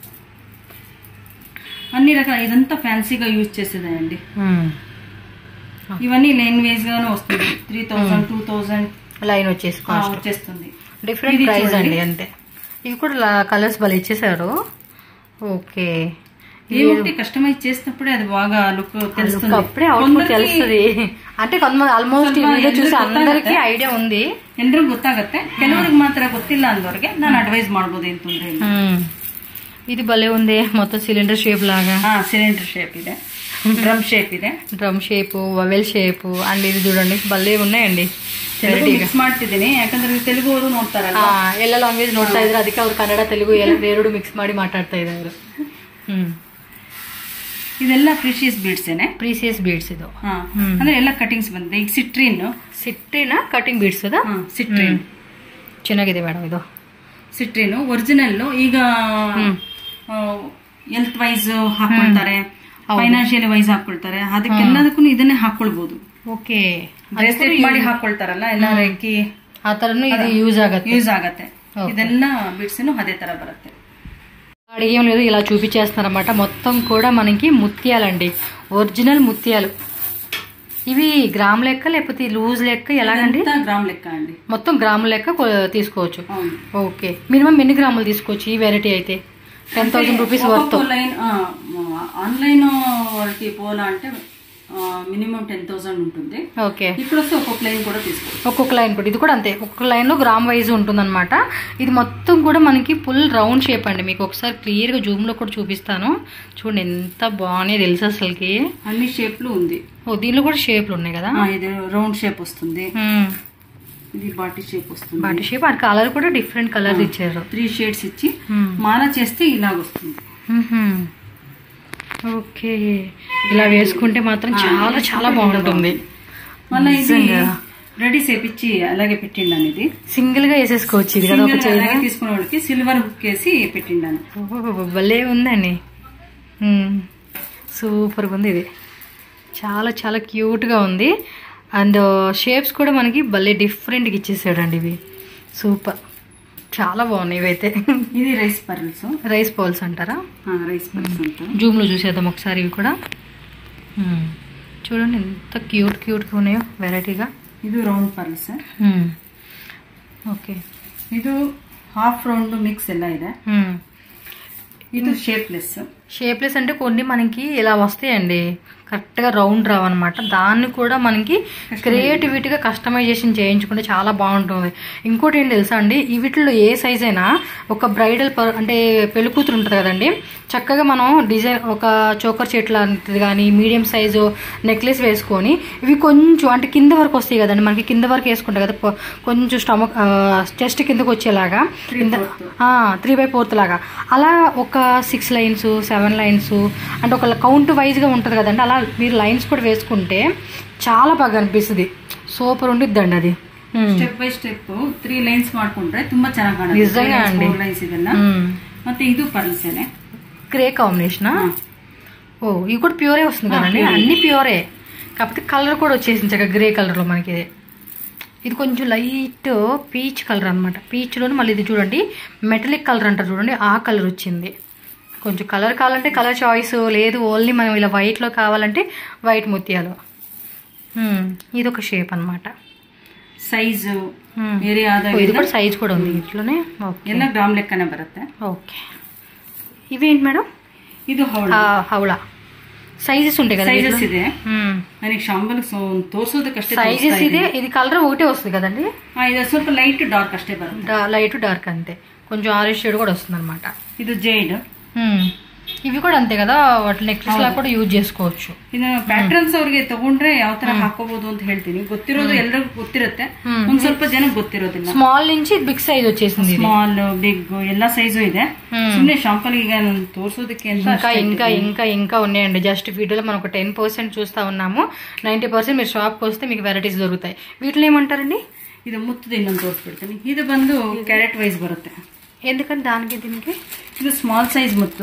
అన్ని రకాల ఇదంతా ఫ్యాన్సీగా యూజ్ చేసేదండి ఇవన్నీ లైన్ వేస్ గానే వస్తుంది three thousand two thousand line వచ్చేసి కాస్ట్ వచ్చేస్తుంది డిఫరెంట్ ఇది ప్రైస్ చూడండి. అండి అంతే ఇవి కూడా కలర్స్ భలే ఇచ్చేసారు ఓకే ఏమంటే కస్టమైజ్ చేసినప్పుడే అది బాగా లుక్ తెలుస్తుంది అప్పుడే అవుట్పుట్ తెలుస్తుంది అంటే కొంతమంది ఆల్మోస్ట్ ఈ వీడియో చూసి అందరికీ ఐడియా ఉంది ಎಲ್ರಿಗೂ ಗೊತ್ತಾಗತ್ತೆ ಕೆಲವರಿಗೆ ಮಾತ್ರ ಗೊತ್ತಿಲ್ಲ ಅಂದವ್ರಿಗೆ ನಾನು ಅಡ್ವೈಸ್ ಮಾಡ್ಬೋದು ಏನ್ ತೊಂದ್ರೆ ಇಲ್ಲ మ్మ్. ఇది భలే ఉంది మొత్తం సిలిండర్ షేప్ లాగా ಹಾ ಸಿಲಿಂಡರ್ ಶೇಪ್ ಇದೆ ಡ್ರಮ್ ಶೇಪ್ ಇದೆ drum shape oval shape and ఇది చూడండి భలే ఉన్నాయండి ತೆಲುಗು ಮಿಕ್ಸ್ ಮಾಡ್ತಿದ್ದೀನಿ ಯಾಕಂದ್ರೆ ನೀವು ತೆಲುಗು ಅವರು ನೋಡ್ತಾರಲ್ಲ ಆ, ಎಲ್ಲ ಲ್ಯಾಂಗ್ವೇಜ್ ನೋಡ್ತಾ ಇದ್ರೆ ಅದಕ್ಕೆ ಅವ್ರು ಕನ್ನಡ ತೆಲುಗು ಎಲ್ಲ ಎರಡು ಮಿಕ್ಸ್ ಮಾಡಿ ಮಾತಾಡ್ತಾ ಇದ್ದಾರೆ ಹ್ಮ್ ಇದೆಲ್ಲ ಪ್ರಿಷಿಯಸ್ ಬೀಡ್ಸ್ ಏನೆ ಪ್ರೀಸಿಯಸ್ ಬೀಡ್ಸ್ ಇದು ಹಾ ಹ್ಮ್. ಅಂದ್ರೆ ಎಲ್ಲ ಕಟಿಂಗ್ಸ್ ಬಂದಿದೆ ಈಗ ಸಿಟ್ರಿನ್ ಸಿಟ್ಟಿನ ಕಟಿಂಗ್ ಬೀಡ್ಸ್ ಅದ ಹಾ ಸಿಟ್ರಿನ್ ಚೆನ್ನಾಗಿದೆ ಮೇಡಮ್ ಇದು ಸಿಟ್ರಿನ್ ಒರಿಜಿನಲ್ ಈಗ ಹ್ಮ್. ಹೆಲ್ತ್ ವೈಸ್ ಹಾಕೊಳ್ತಾರೆ ಫೈನಾನ್ಷಿಯಲ್ ವೈಸ್ ಹಾಕೊಳ್ತಾರೆ ಅದಕ್ಕೆಲ್ಲದಕ್ಕೂ ಇದನ್ನೇ ಹಾಕೊಳ್ಬಹುದು ಓಕೆ ಬ್ರೇಸ್ಲೆಟ್ ಮಾಡಿ ಹಾಕೊಳ್ತಾರಲ್ಲ ಎಲ್ಲ ರೆಕ್ಕಿ ಆ ಥರನೂ ಇದು ಯೂಸ್ ಆಗತ್ತೆ ಯೂಸ್ ಆಗತ್ತೆ ಇದೆಲ್ಲ ಬಿಡ್ಸ್ ಅದೇ ತರ ಬರುತ್ತೆ అడిగేం లేదు ఇలా చూపించేస్తున్నారన్నమాట మొత్తం కూడా మనకి ముత్యాలండి ఒరిజినల్ ముత్యాలు ఇవి గ్రామ్ లెక్క లేకపోతే లూజ్ లెక్క ఎలాగండి ఎంత గ్రామ్ లెక్క అండి మొత్తం గ్రాముల లెక్క కొ- తీసుకోవచ్చు అవును ఓకే మినిమం ఎన్ని గ్రాములు తీసుకోవచ్చు ఈ వెరైటీ అయితే ten thousand rupees worth line online వారికి పోలా అంటే మినిమం టెన్ థౌసండ్ ఉంటుంది ఓకే ఇక్కడ వస్తే ఒక్కొక్క లైన్ కూడా తీసుకోవచ్చు ఒక్కొక్క లైన్ కూడా ఇది కూడా అంతే ఒక్కొక్క లైన్లో గ్రామ్ వైజ్ ఉంటుందన్నమాట ఇది మొత్తం కూడా మనకి ఫుల్ రౌండ్ షేప్ అండి మీకు ఒకసారి క్లియర్గా జూమ్లో కూడా చూపిస్తాను చూడండి ఎంత బాగున్నాయి తెలుసు అసలుకి అన్ని షేప్లు ఉంది ఓ దీనిలో కూడా షేప్లు ఉన్నాయి కదా ఆ, ఇది రౌండ్ షేప్ వస్తుంది మ్మ్. ఇది బాటి షేప్ వస్తుంది బాటి షేప్ ఆ కలర్ కూడా డిఫరెంట్ కలర్స్ ఇచ్చారు త్రీ షేడ్స్ ఇచ్చి మ్మ్. మాల చేస్తే ఇలాగ వస్తుంది మ్మ్హ్మ్. ఓకే ఇలా వేసుకుంటే మాత్రం చాలా చాలా బాగుంటుంది మళ్ళీ ఇది నిజంగా. రెడీ చేపించి అలాగే పెట్టిండాను ఇది సింగిల్ గా వేసేసుకోవచ్చు ఇది కదా ఒక సింగిల్ చైన్ అలాగే తీసుకునే వాళ్ళకి సిల్వర్ హుక్ వేసి పెట్టిండాను ఓహో, భలే ఉందండి సూపర్గా ఉంది ఇది చాలా చాలా క్యూట్గా ఉంది అండ్ షేప్స్ కూడా మనకి భలే డిఫరెంట్గా ఇచ్చేసాడండి ఇవి సూపర్ చాలా బాగున్నాయి ఇవైతే ఇది రైస్ పర్ల్స్ రైస్ పౌల్స్ అంటారా రైస్ పర్ల్స్ అంటారు జూమ్లో చూసేద్దాం ఒకసారి ఇవి కూడా మ్మ్. చూడండి ఎంత క్యూట్ క్యూట్గా ఉన్నాయో వెరైటీగా ಇದು ರೌಂಡ್ ಪರ್ಲ್ಸ್ ఓకే ಇದು ಹಾಫ್ ರೌಂಡ್ ಮಿಕ್ಸ್ ಎಲ್ಲ ಇದೆ ಇದು ಶೇಪ್ಲೆಸ್ షేప్లెస్ అంటే కొన్ని మనకి ఇలా వస్తాయండి కరెక్ట్గా రౌండ్ రావన్నమాట దాన్ని కూడా మనకి క్రియేటివిటీగా కస్టమైజేషన్ చేయించుకుంటే చాలా బాగుంటుంది ఇంకోటి ఏంటి తెలుసా అండి ఈ వీటిలో ఏ సైజ్ అయినా ఒక బ్రైడల్ పర్ అంటే పెళ్లి కూతురు ఉంటుంది కదండి చక్కగా మనం డిజైన్ ఒక చోకర్ చెట్ లాంటిది కానీ మీడియం సైజు నెక్లెస్ వేసుకొని ఇవి కొంచెం అంటే కింద వరకు వస్తాయి కదండి మనకి కింద వరకు వేసుకుంటాం కదా పొ- కొంచెం స్టమక్ చెస్ట్ కిందకు వచ్చేలాగా కింద త్రీ బై ఫోర్త్ లాగా అలా ఒక సిక్స్ లైన్స్ సెవెన్ లైన్స్ అంటే ఒక కౌంట్ వైజ్గా ఉంటుంది కదండి అలా మీరు లైన్స్ కూడా వేసుకుంటే చాలా బాగా అనిపిస్తుంది సూపర్ ఉండిద్దండి అది మ్మ్. Step by step three lines ಮಾಡ್ಕೊಂಡ್ರೆ ತುಂಬಾ ಚೆನ್ನಾಗಿ ನಿಜಂగా ಅಂడి. ಕಾಣುತ್ತೆ ಲೈನ್ಸ್ ಇದೆಲ್ಲ మ్మ్. ಮತ್ತೆ ಇದು ಪರ್ಲ್ಸ್ ಏನೆ గ్రే కాంబినేషనా ಹಾ. ఓ ఇవి కూడా ప్యూరే వస్తుంది కదండి అన్ని ప్యూరే కాకపోతే కలర్ కూడా వచ్చేసింది చక్కగా గ్రే కలర్లో మనకి ఇది ఇది కొంచెం లైట్ పీచ్ కలర్ అనమాట పీచ్లోని మళ్ళీ ఇది చూడండి మెటలిక్ కలర్ అంటారు చూడండి ఆ కలర్ వచ్చింది కొంచెం కలర్ కావాలంటే కలర్ చాయిస్ లేదు ఓన్లీ మనం ఇలా వైట్లో కావాలంటే వైట్ ముత్యాలు మ్మ్. ఇది ఒక షేప్ అనమాట ಸೈಜ್ ಬೇರೆ ಆದ ఇది కూడా సైజ్ కూడా ఉంది ఇట్లోనే ఓకే ಎಲ್ಲ ಗ್ರಾಮ್ ಲೆಕ್ಕನೇ ಬರುತ್ತೆ ఓకే ఇవేంటి మేడం ಇದು ಹೌಳ ఆ, హౌలా సైజెస్ ఉంటాయి కదా ಸೈಜಸ್ వీటిలో? ಇದೆ మ్మ్. ನನಗೆ ಶಾಂಬಲ್ ತೋರ್ಸೋದಕ್ಕಷ್ಟೇ సైజెస్ ತೋರಿಸ್ತಾ ఇదే ಇದ್ದೀನಿ. ఇది కలర్ ఒకటే వస్తుంది కదండి ಹಾ, ಇದು ಸ್ವಲ್ಪ ಲೈಟ್ ಡಾರ್ಕ್ ಅಷ್ಟೇ ಬರುತ್ತೆ లైట్ డార్క్ అంతే కొంచెం ఆరెంజ్ షేడ్ కూడా వస్తుంది అనమాట ಇದು ಜೈಡ್ ఇవి కూడా అంతే కదా వాటి నెక్లెస్ లా కూడా యూజ్ చేసుకోవచ్చు ಇನ್ನು ಪ್ಯಾಟ್ರನ್ಸ್ ಅವ್ರಿಗೆ ತಗೊಂಡ್ರೆ ಯಾವ ತರ ಹಾಕೋಬಹುದು ಅಂತ ಹೇಳ್ತೀನಿ ಗೊತ್ತಿರೋದು ಎಲ್ರಿಗೂ ಗೊತ್ತಿರುತ್ತೆ ಹ್ಮ್. ಒಂದ್ ಸ್ವಲ್ಪ ಜನಕ್ಕೆ ಗೊತ್ತಿರೋದಿಲ್ಲ స్మాల్ నుంచి బిగ్ సైజ్ వచ్చేసింది ఇది ಸ್ಮಾಲ್ ಬಿಗ್ ಎಲ್ಲಾ ಸೈಜು ಇದೆ ಹ್ಮ್. ಸುಮ್ನೆ ಶಾಂಪಲ್ ಈಗ ನಾನು ತೋರ್ಸೋದಕ್ಕೆ ಅಂತ ఇంకా ಅಷ್ಟೇ ఇంకా ಇಟ್ಟಿದ್ದೀನಿ. ఇంకా ఇంకా ఉన్నాయండి జస్ట్ వీటిలో మనం ఒక టెన్ పర్సెంట్ చూస్తా ఉన్నాము నైంటీ పర్సెంట్ మీరు షాప్కి వస్తే మీకు వెరైటీస్ దొరుకుతాయి వీటిలో ఏమంటారండి ಇದು ಮುತ್ತದ ಇನ್ನೊಂದು ತೋರಿಸ್ಬಿಡ್ತೀನಿ ಇದು ಬಂದು ಕ್ಯಾರೆಟ್ ವೈಸ್ ಬರುತ್ತೆ ఎందుకంటే దానికి దీనికి ಇದು ಸ್ಮಾಲ್ ಸೈಜ್ ಮುತ್ತು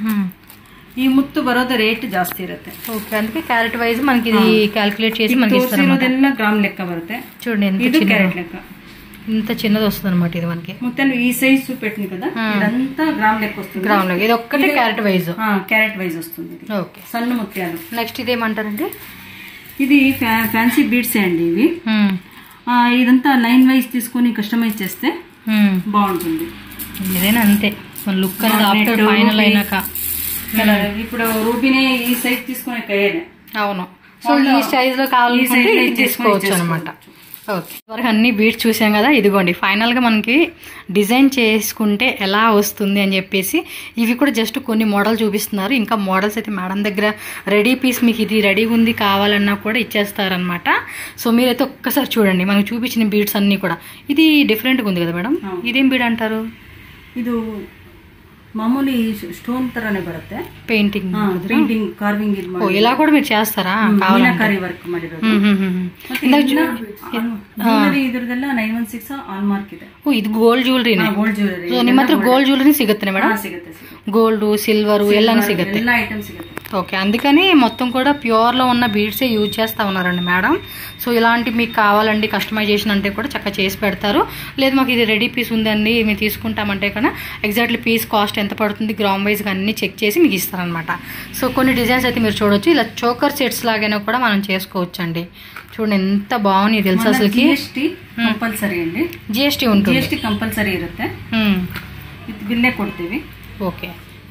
ಈ ಮುತ್ತು ಬರೋದು ರೇಟ್ ಜಾಸ್ತಿ ಇರುತ್ತೆ ఓకే అందుకే క్యారెట్ వైజ్ మనకి ఇది క్యాలిక్యులేట్ చేసి మనకి ఇస్తారు ತೋರಿಸಿರೋದೆಲ್ಲ ಗ್ರಾಮ್ ಲೆಕ್ಕ ಬರುತ್ತೆ చూడండి ఎంత ಇದು చిన్నది ಕ್ಯಾರೆಟ್ ಲೆಕ್ಕ ఇంత చిన్నది వస్తుంది అనమాట ఇది మనకి ಮತ್ತೆ ಈ సైజ్ చూపెట్టింది కదా ఇదంతా గ్రామ్ లెక్క వస్తుంది గ్రౌండ్ ఇది ఒక్కటే క్యారెట్ వైజ్ క్యారెట్ వైజ్ వస్తుంది ఇది ఓకే సన్న ముత్యాలు నెక్స్ట్ ఇదేమంటారండి ఇది ఫ్యా- ఫ్యాన్సీ బీడ్స్ అండి ఇవి మ్మ్. ఆ, ఇదంతా లైన్ వైజ్ తీసుకొని కస్టమైజ్ చేస్తే మ్మ్. బాగుంటుంది ఏదైనా అంతే మన లుక్ అనేది Magnet, ఆఫ్టర్ ఫైనల్ ruby. అయినాక కలర్ ఇప్పుడు రూబీనే ఈ సైజ్ తీసుకునే కయ్యేనే అవును సో ఈ సైజ్ లో కావాలనుకుంటే size లో ఇది ఇది తీసుకోవచ్చు చేసుకొని అనమాట ఓకే వరకు అన్ని బీట్స్ చూసాం కదా ఇదిగోండి ఫైనల్ గా మనకి డిజైన్ చేసుకుంటే ఎలా వస్తుంది అని చెప్పేసి ఇవి కూడా జస్ట్ కొన్ని మోడల్ చూపిస్తున్నారు ఇంకా మోడల్స్ అయితే మేడం దగ్గర రెడీ పీస్ మీకు ఇది రెడీ ఉంది కావాలన్నా కూడా ఇచ్చేస్తారనమాట సో మీరైతే ఒక్కసారి చూడండి మనకు చూపించిన బీడ్స్ అన్ని కూడా ఇది డిఫరెంట్గా ఉంది కదా మేడం అవును. ఇదేం బీడ్ అంటారు ಇದು ಮಾಮೂಲಿ ಸ್ಟೋನ್ ತರಾನೇ ಬರುತ್ತೆ పెయింటింగ్ ಪೇಂಟಿಂಗ್ ಕಾರ್ವಿಂಗ್ ಇದು ఓ ಮಾಡಿ ఇలా కూడా మీరు చేస్తారా కావాలంటే ಮೀನಾಕಾರಿ ವರ್ಕ್ ಮಾಡಿರೋದು ಹ್ಮ್ ಹ್ಮ್ ಹ್ಮ್ ಹ್ಮ್. ಮತ್ತೆ ఇందాక ಇದೆಲ್ಲ ಚೂ- jewelry ಇದ್ರದ್ದೆಲ್ಲ nine one six hallmark ಇದೆ ಓ ಇದು ಗೋಲ್ಡ್ ಜ್ಯುವೆಲ್ರಿನೇ ಗೋಲ್ಡ್ ಜ್ಯುವೆಲರಿ ಸೊ ನಿಮ್ಮ ಹತ್ರ ಗೋಲ್ಡ್ ಜ್ಯುವೆಲ್ರಿ ಸಿಗುತ್ತೆ ಮೇಡಮ್ ಸಿಗುತ್ತೆ ಸಿಗುತ್ತೆ గోల్డ్ సిల్వర్ ಎಲ್ಲಾನು సిಗುತ್ತೆ ಎಲ್ಲ ಐಟಮ್ ಸಿಗುತ್ತೆ ఓకే అందుకని మొత్తం కూడా ప్యూర్లో ఉన్న బీడ్సే యూజ్ చేస్తూ ఉన్నారండి మేడం సో ఇలాంటి మీకు కావాలండి కస్టమైజేషన్ అంటే కూడా చక్కగా చేసి పెడతారు లేదు మాకు ఇది రెడీ పీస్ ఉందండి మేము తీసుకుంటామంటే కన్నా ఎగ్జాక్ట్లీ పీస్ కాస్ట్ ఎంత పడుతుంది గ్రామ్ వైజ్గా అన్ని చెక్ చేసి మీకు ఇస్తారనమాట సో కొన్ని డిజైన్స్ అయితే మీరు చూడొచ్చు ఇలా చోకర్ సెట్స్ లాగైనా కూడా మనం చేసుకోవచ్చు అండి చూడండి ఎంత బాగున్నాయి తెలుసు అసలుకి ಜಿಎಸ್ಟಿ ಕಂಪಲ್ಸರಿ ಅಂడి జిఎస్టీ ఉంటుంది ಜಿಎಸ್ಟಿ ಕಂಪಲ್ಸರಿ ಇರುತ್ತೆ మ్మ్. ವಿತ್ ಬಿಲ್ಲೇ ಕೊಡ್ತೀವಿ ఓకే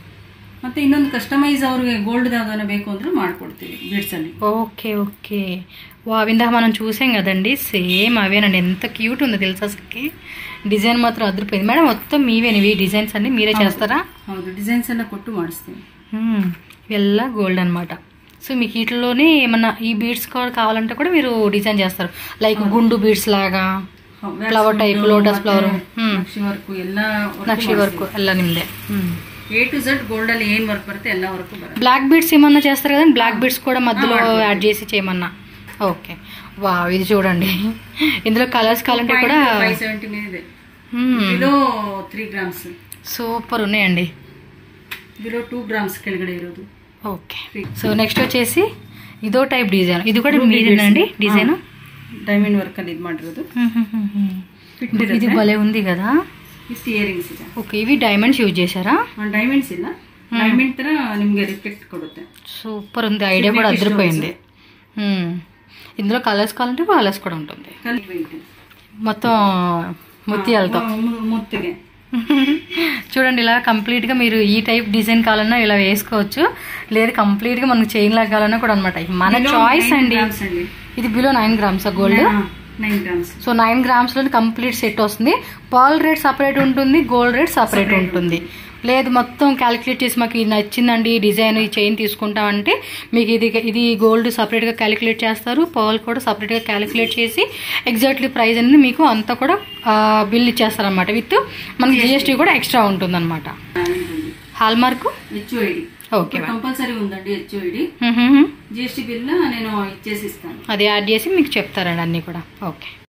ಮತ್ತೆ ಇನ್ನೊಂದು ಕಸ್ಟಮೈಸ್ ಅವ್ರಿಗೆ ಗೋಲ್ಡ್ ಯಾವ್ದಾನ ಬೇಕು ಅಂದ್ರೆ ಮಾಡ್ಕೊಡ್ತೀವಿ ಬೀಡ್ಸ್ ಅಲ್ಲಿ ఓకే ఓకే వా ఇందాక మనం చూసాం కదండి సేమ్ అవేనండి ఎంత క్యూట్ ఉందో తెలుసా అసలుకి డిజైన్ మాత్రం అదిరిపోయింది మేడం మొత్తం మీవేనివి డిజైన్స్ అన్ని మీరే చేస్తారా ಹೌದು ಡಿಸೈನ್ಸ್ ಎಲ್ಲ ಕೊಟ್ಟು ಮಾಡಿಸ್ತೀವಿ మ్మ్. ఇవెల్ల గోల్డ్ అనమాట సో మీకు వీటిలోనే ఏమన్నా ఈ బీడ్స్ కూడా కావాలంటే కూడా మీరు డిజైన్ చేస్తారు లైక్ గుండు బీడ్స్ లాగా ఫ్లవర్ టైప్ లోటస్ ఫ్లవర్ ನಕ್ಷಿ ವರ್ಕ್ ಎಲ್ಲ నక్షి వర్క్ ಎಲ್ಲ నిమ్దే ಎ ಟು ಝಡ್ ಗೋಲ್ಡ್ ಅಲ್ಲಿ ಏನ್ ವರ್ಕ್ ಬರುತ್ತೆ ಎಲ್ಲ ವರ್ಕ್ ಬರುತ್ತೆ బ్లాక్ బీడ్స్ ఏమన్నా చేస్తారు కదా బ్లాక్ బీడ్స్ కూడా మధ్యలో యాడ్ చేసి చేయమన్నా ఓకే వా ఇది చూడండి ఇందులో కలర్స్ కావాలంటే కూడా ಫೈವ್ ಸೆವೆಂಟಿ మీద ಇದೆ ಬಿಲೋ ತ್ರೀ ಗ್ರಾಮ್ಸ್ సూపర్ ఉన్నాయండి ಬಿಲೋ ಟೂ ಗ್ರಾಮ್ಸ್ ಕೆಳಗಡೆ ಇರೋದು ఓకే సో నెక్స్ట్ వచ్చేసి ఇదో టైప్ డిజైన్ ఇది కూడా మీదేనండి డిజైన్ ಡೈಮಂಡ್ ವರ್ಕ್ ಅಲ್ಲಿ ಇದು ಮಾಡಿರೋದು ಫಿಟ್ ఇది భలే ఉంది కదా ವಿತ್ ಇಯರಿಂಗ್ಸ್ ಇದೆ ఓకే ఇవి డైమండ్స్ యూజ్ చేశారా ಡೈಮಂಡ್ಸ್ ಇಲ್ಲ ಡೈಮಂಡ್ ತರ ನಿಮ್ಗೆ ರಿಫ್ಲೆಕ್ಟ್ ಕೊಡುತ್ತೆ సూపర్ ఉంది ఐడియా కూడా అదిరిపోయింది మ్మ్. ఇందులో కలర్స్ కావాలంటే కలర్స్ కూడా ఉంటుంది ಕಲ್ మొత్తం ముత్యాలతో ಮುತ್ತಿಗೆ చూడండి ఇలా కంప్లీట్గా మీరు ఈ టైప్ డిజైన్ కావాలన్నా ఇలా వేసుకోవచ్చు లేదు కంప్లీట్గా మనకు చైన్ లాగా కావాలన్నా కూడా అనమాట మన చాయిస్ అండి గ్రామ్స్ అండి ఇది below nine grams gold nine grams so nine గ్రామ్స్లో కంప్లీట్ సెట్ వస్తుంది పాల్ రేట్ సపరేట్ ఉంటుంది గోల్డ్ రేట్ సపరేట్ ఉంటుంది లేదు మొత్తం క్యాలిక్యులేట్ చేసి మాకు ఇది నచ్చిందండి ఈ డిజైన్ ఈ చైన్ తీసుకుంటామంటే మీకు ఇది ఇది గోల్డ్ సపరేట్గా క్యాలిక్యులేట్ చేస్తారు పర్ల్ కూడా సపరేట్గా క్యాలిక్యులేట్ చేసి ఎగ్జాక్ట్లీ ప్రైస్ అనేది మీకు అంతా కూడా బిల్ ఇచ్చేస్తారనమాట విత్ మనకి జిఎస్టీ కూడా ఎక్స్ట్రా ఉంటుంది అనమాట hallmark H ID okay compulsory ఉందండి హెచ్ ఐడి జిఎస్టీ బిల్ నేను ఇచ్చేసి ఇస్తాను అది యాడ్ చేసి మీకు చెప్తారండి అన్నీ కూడా ఓకే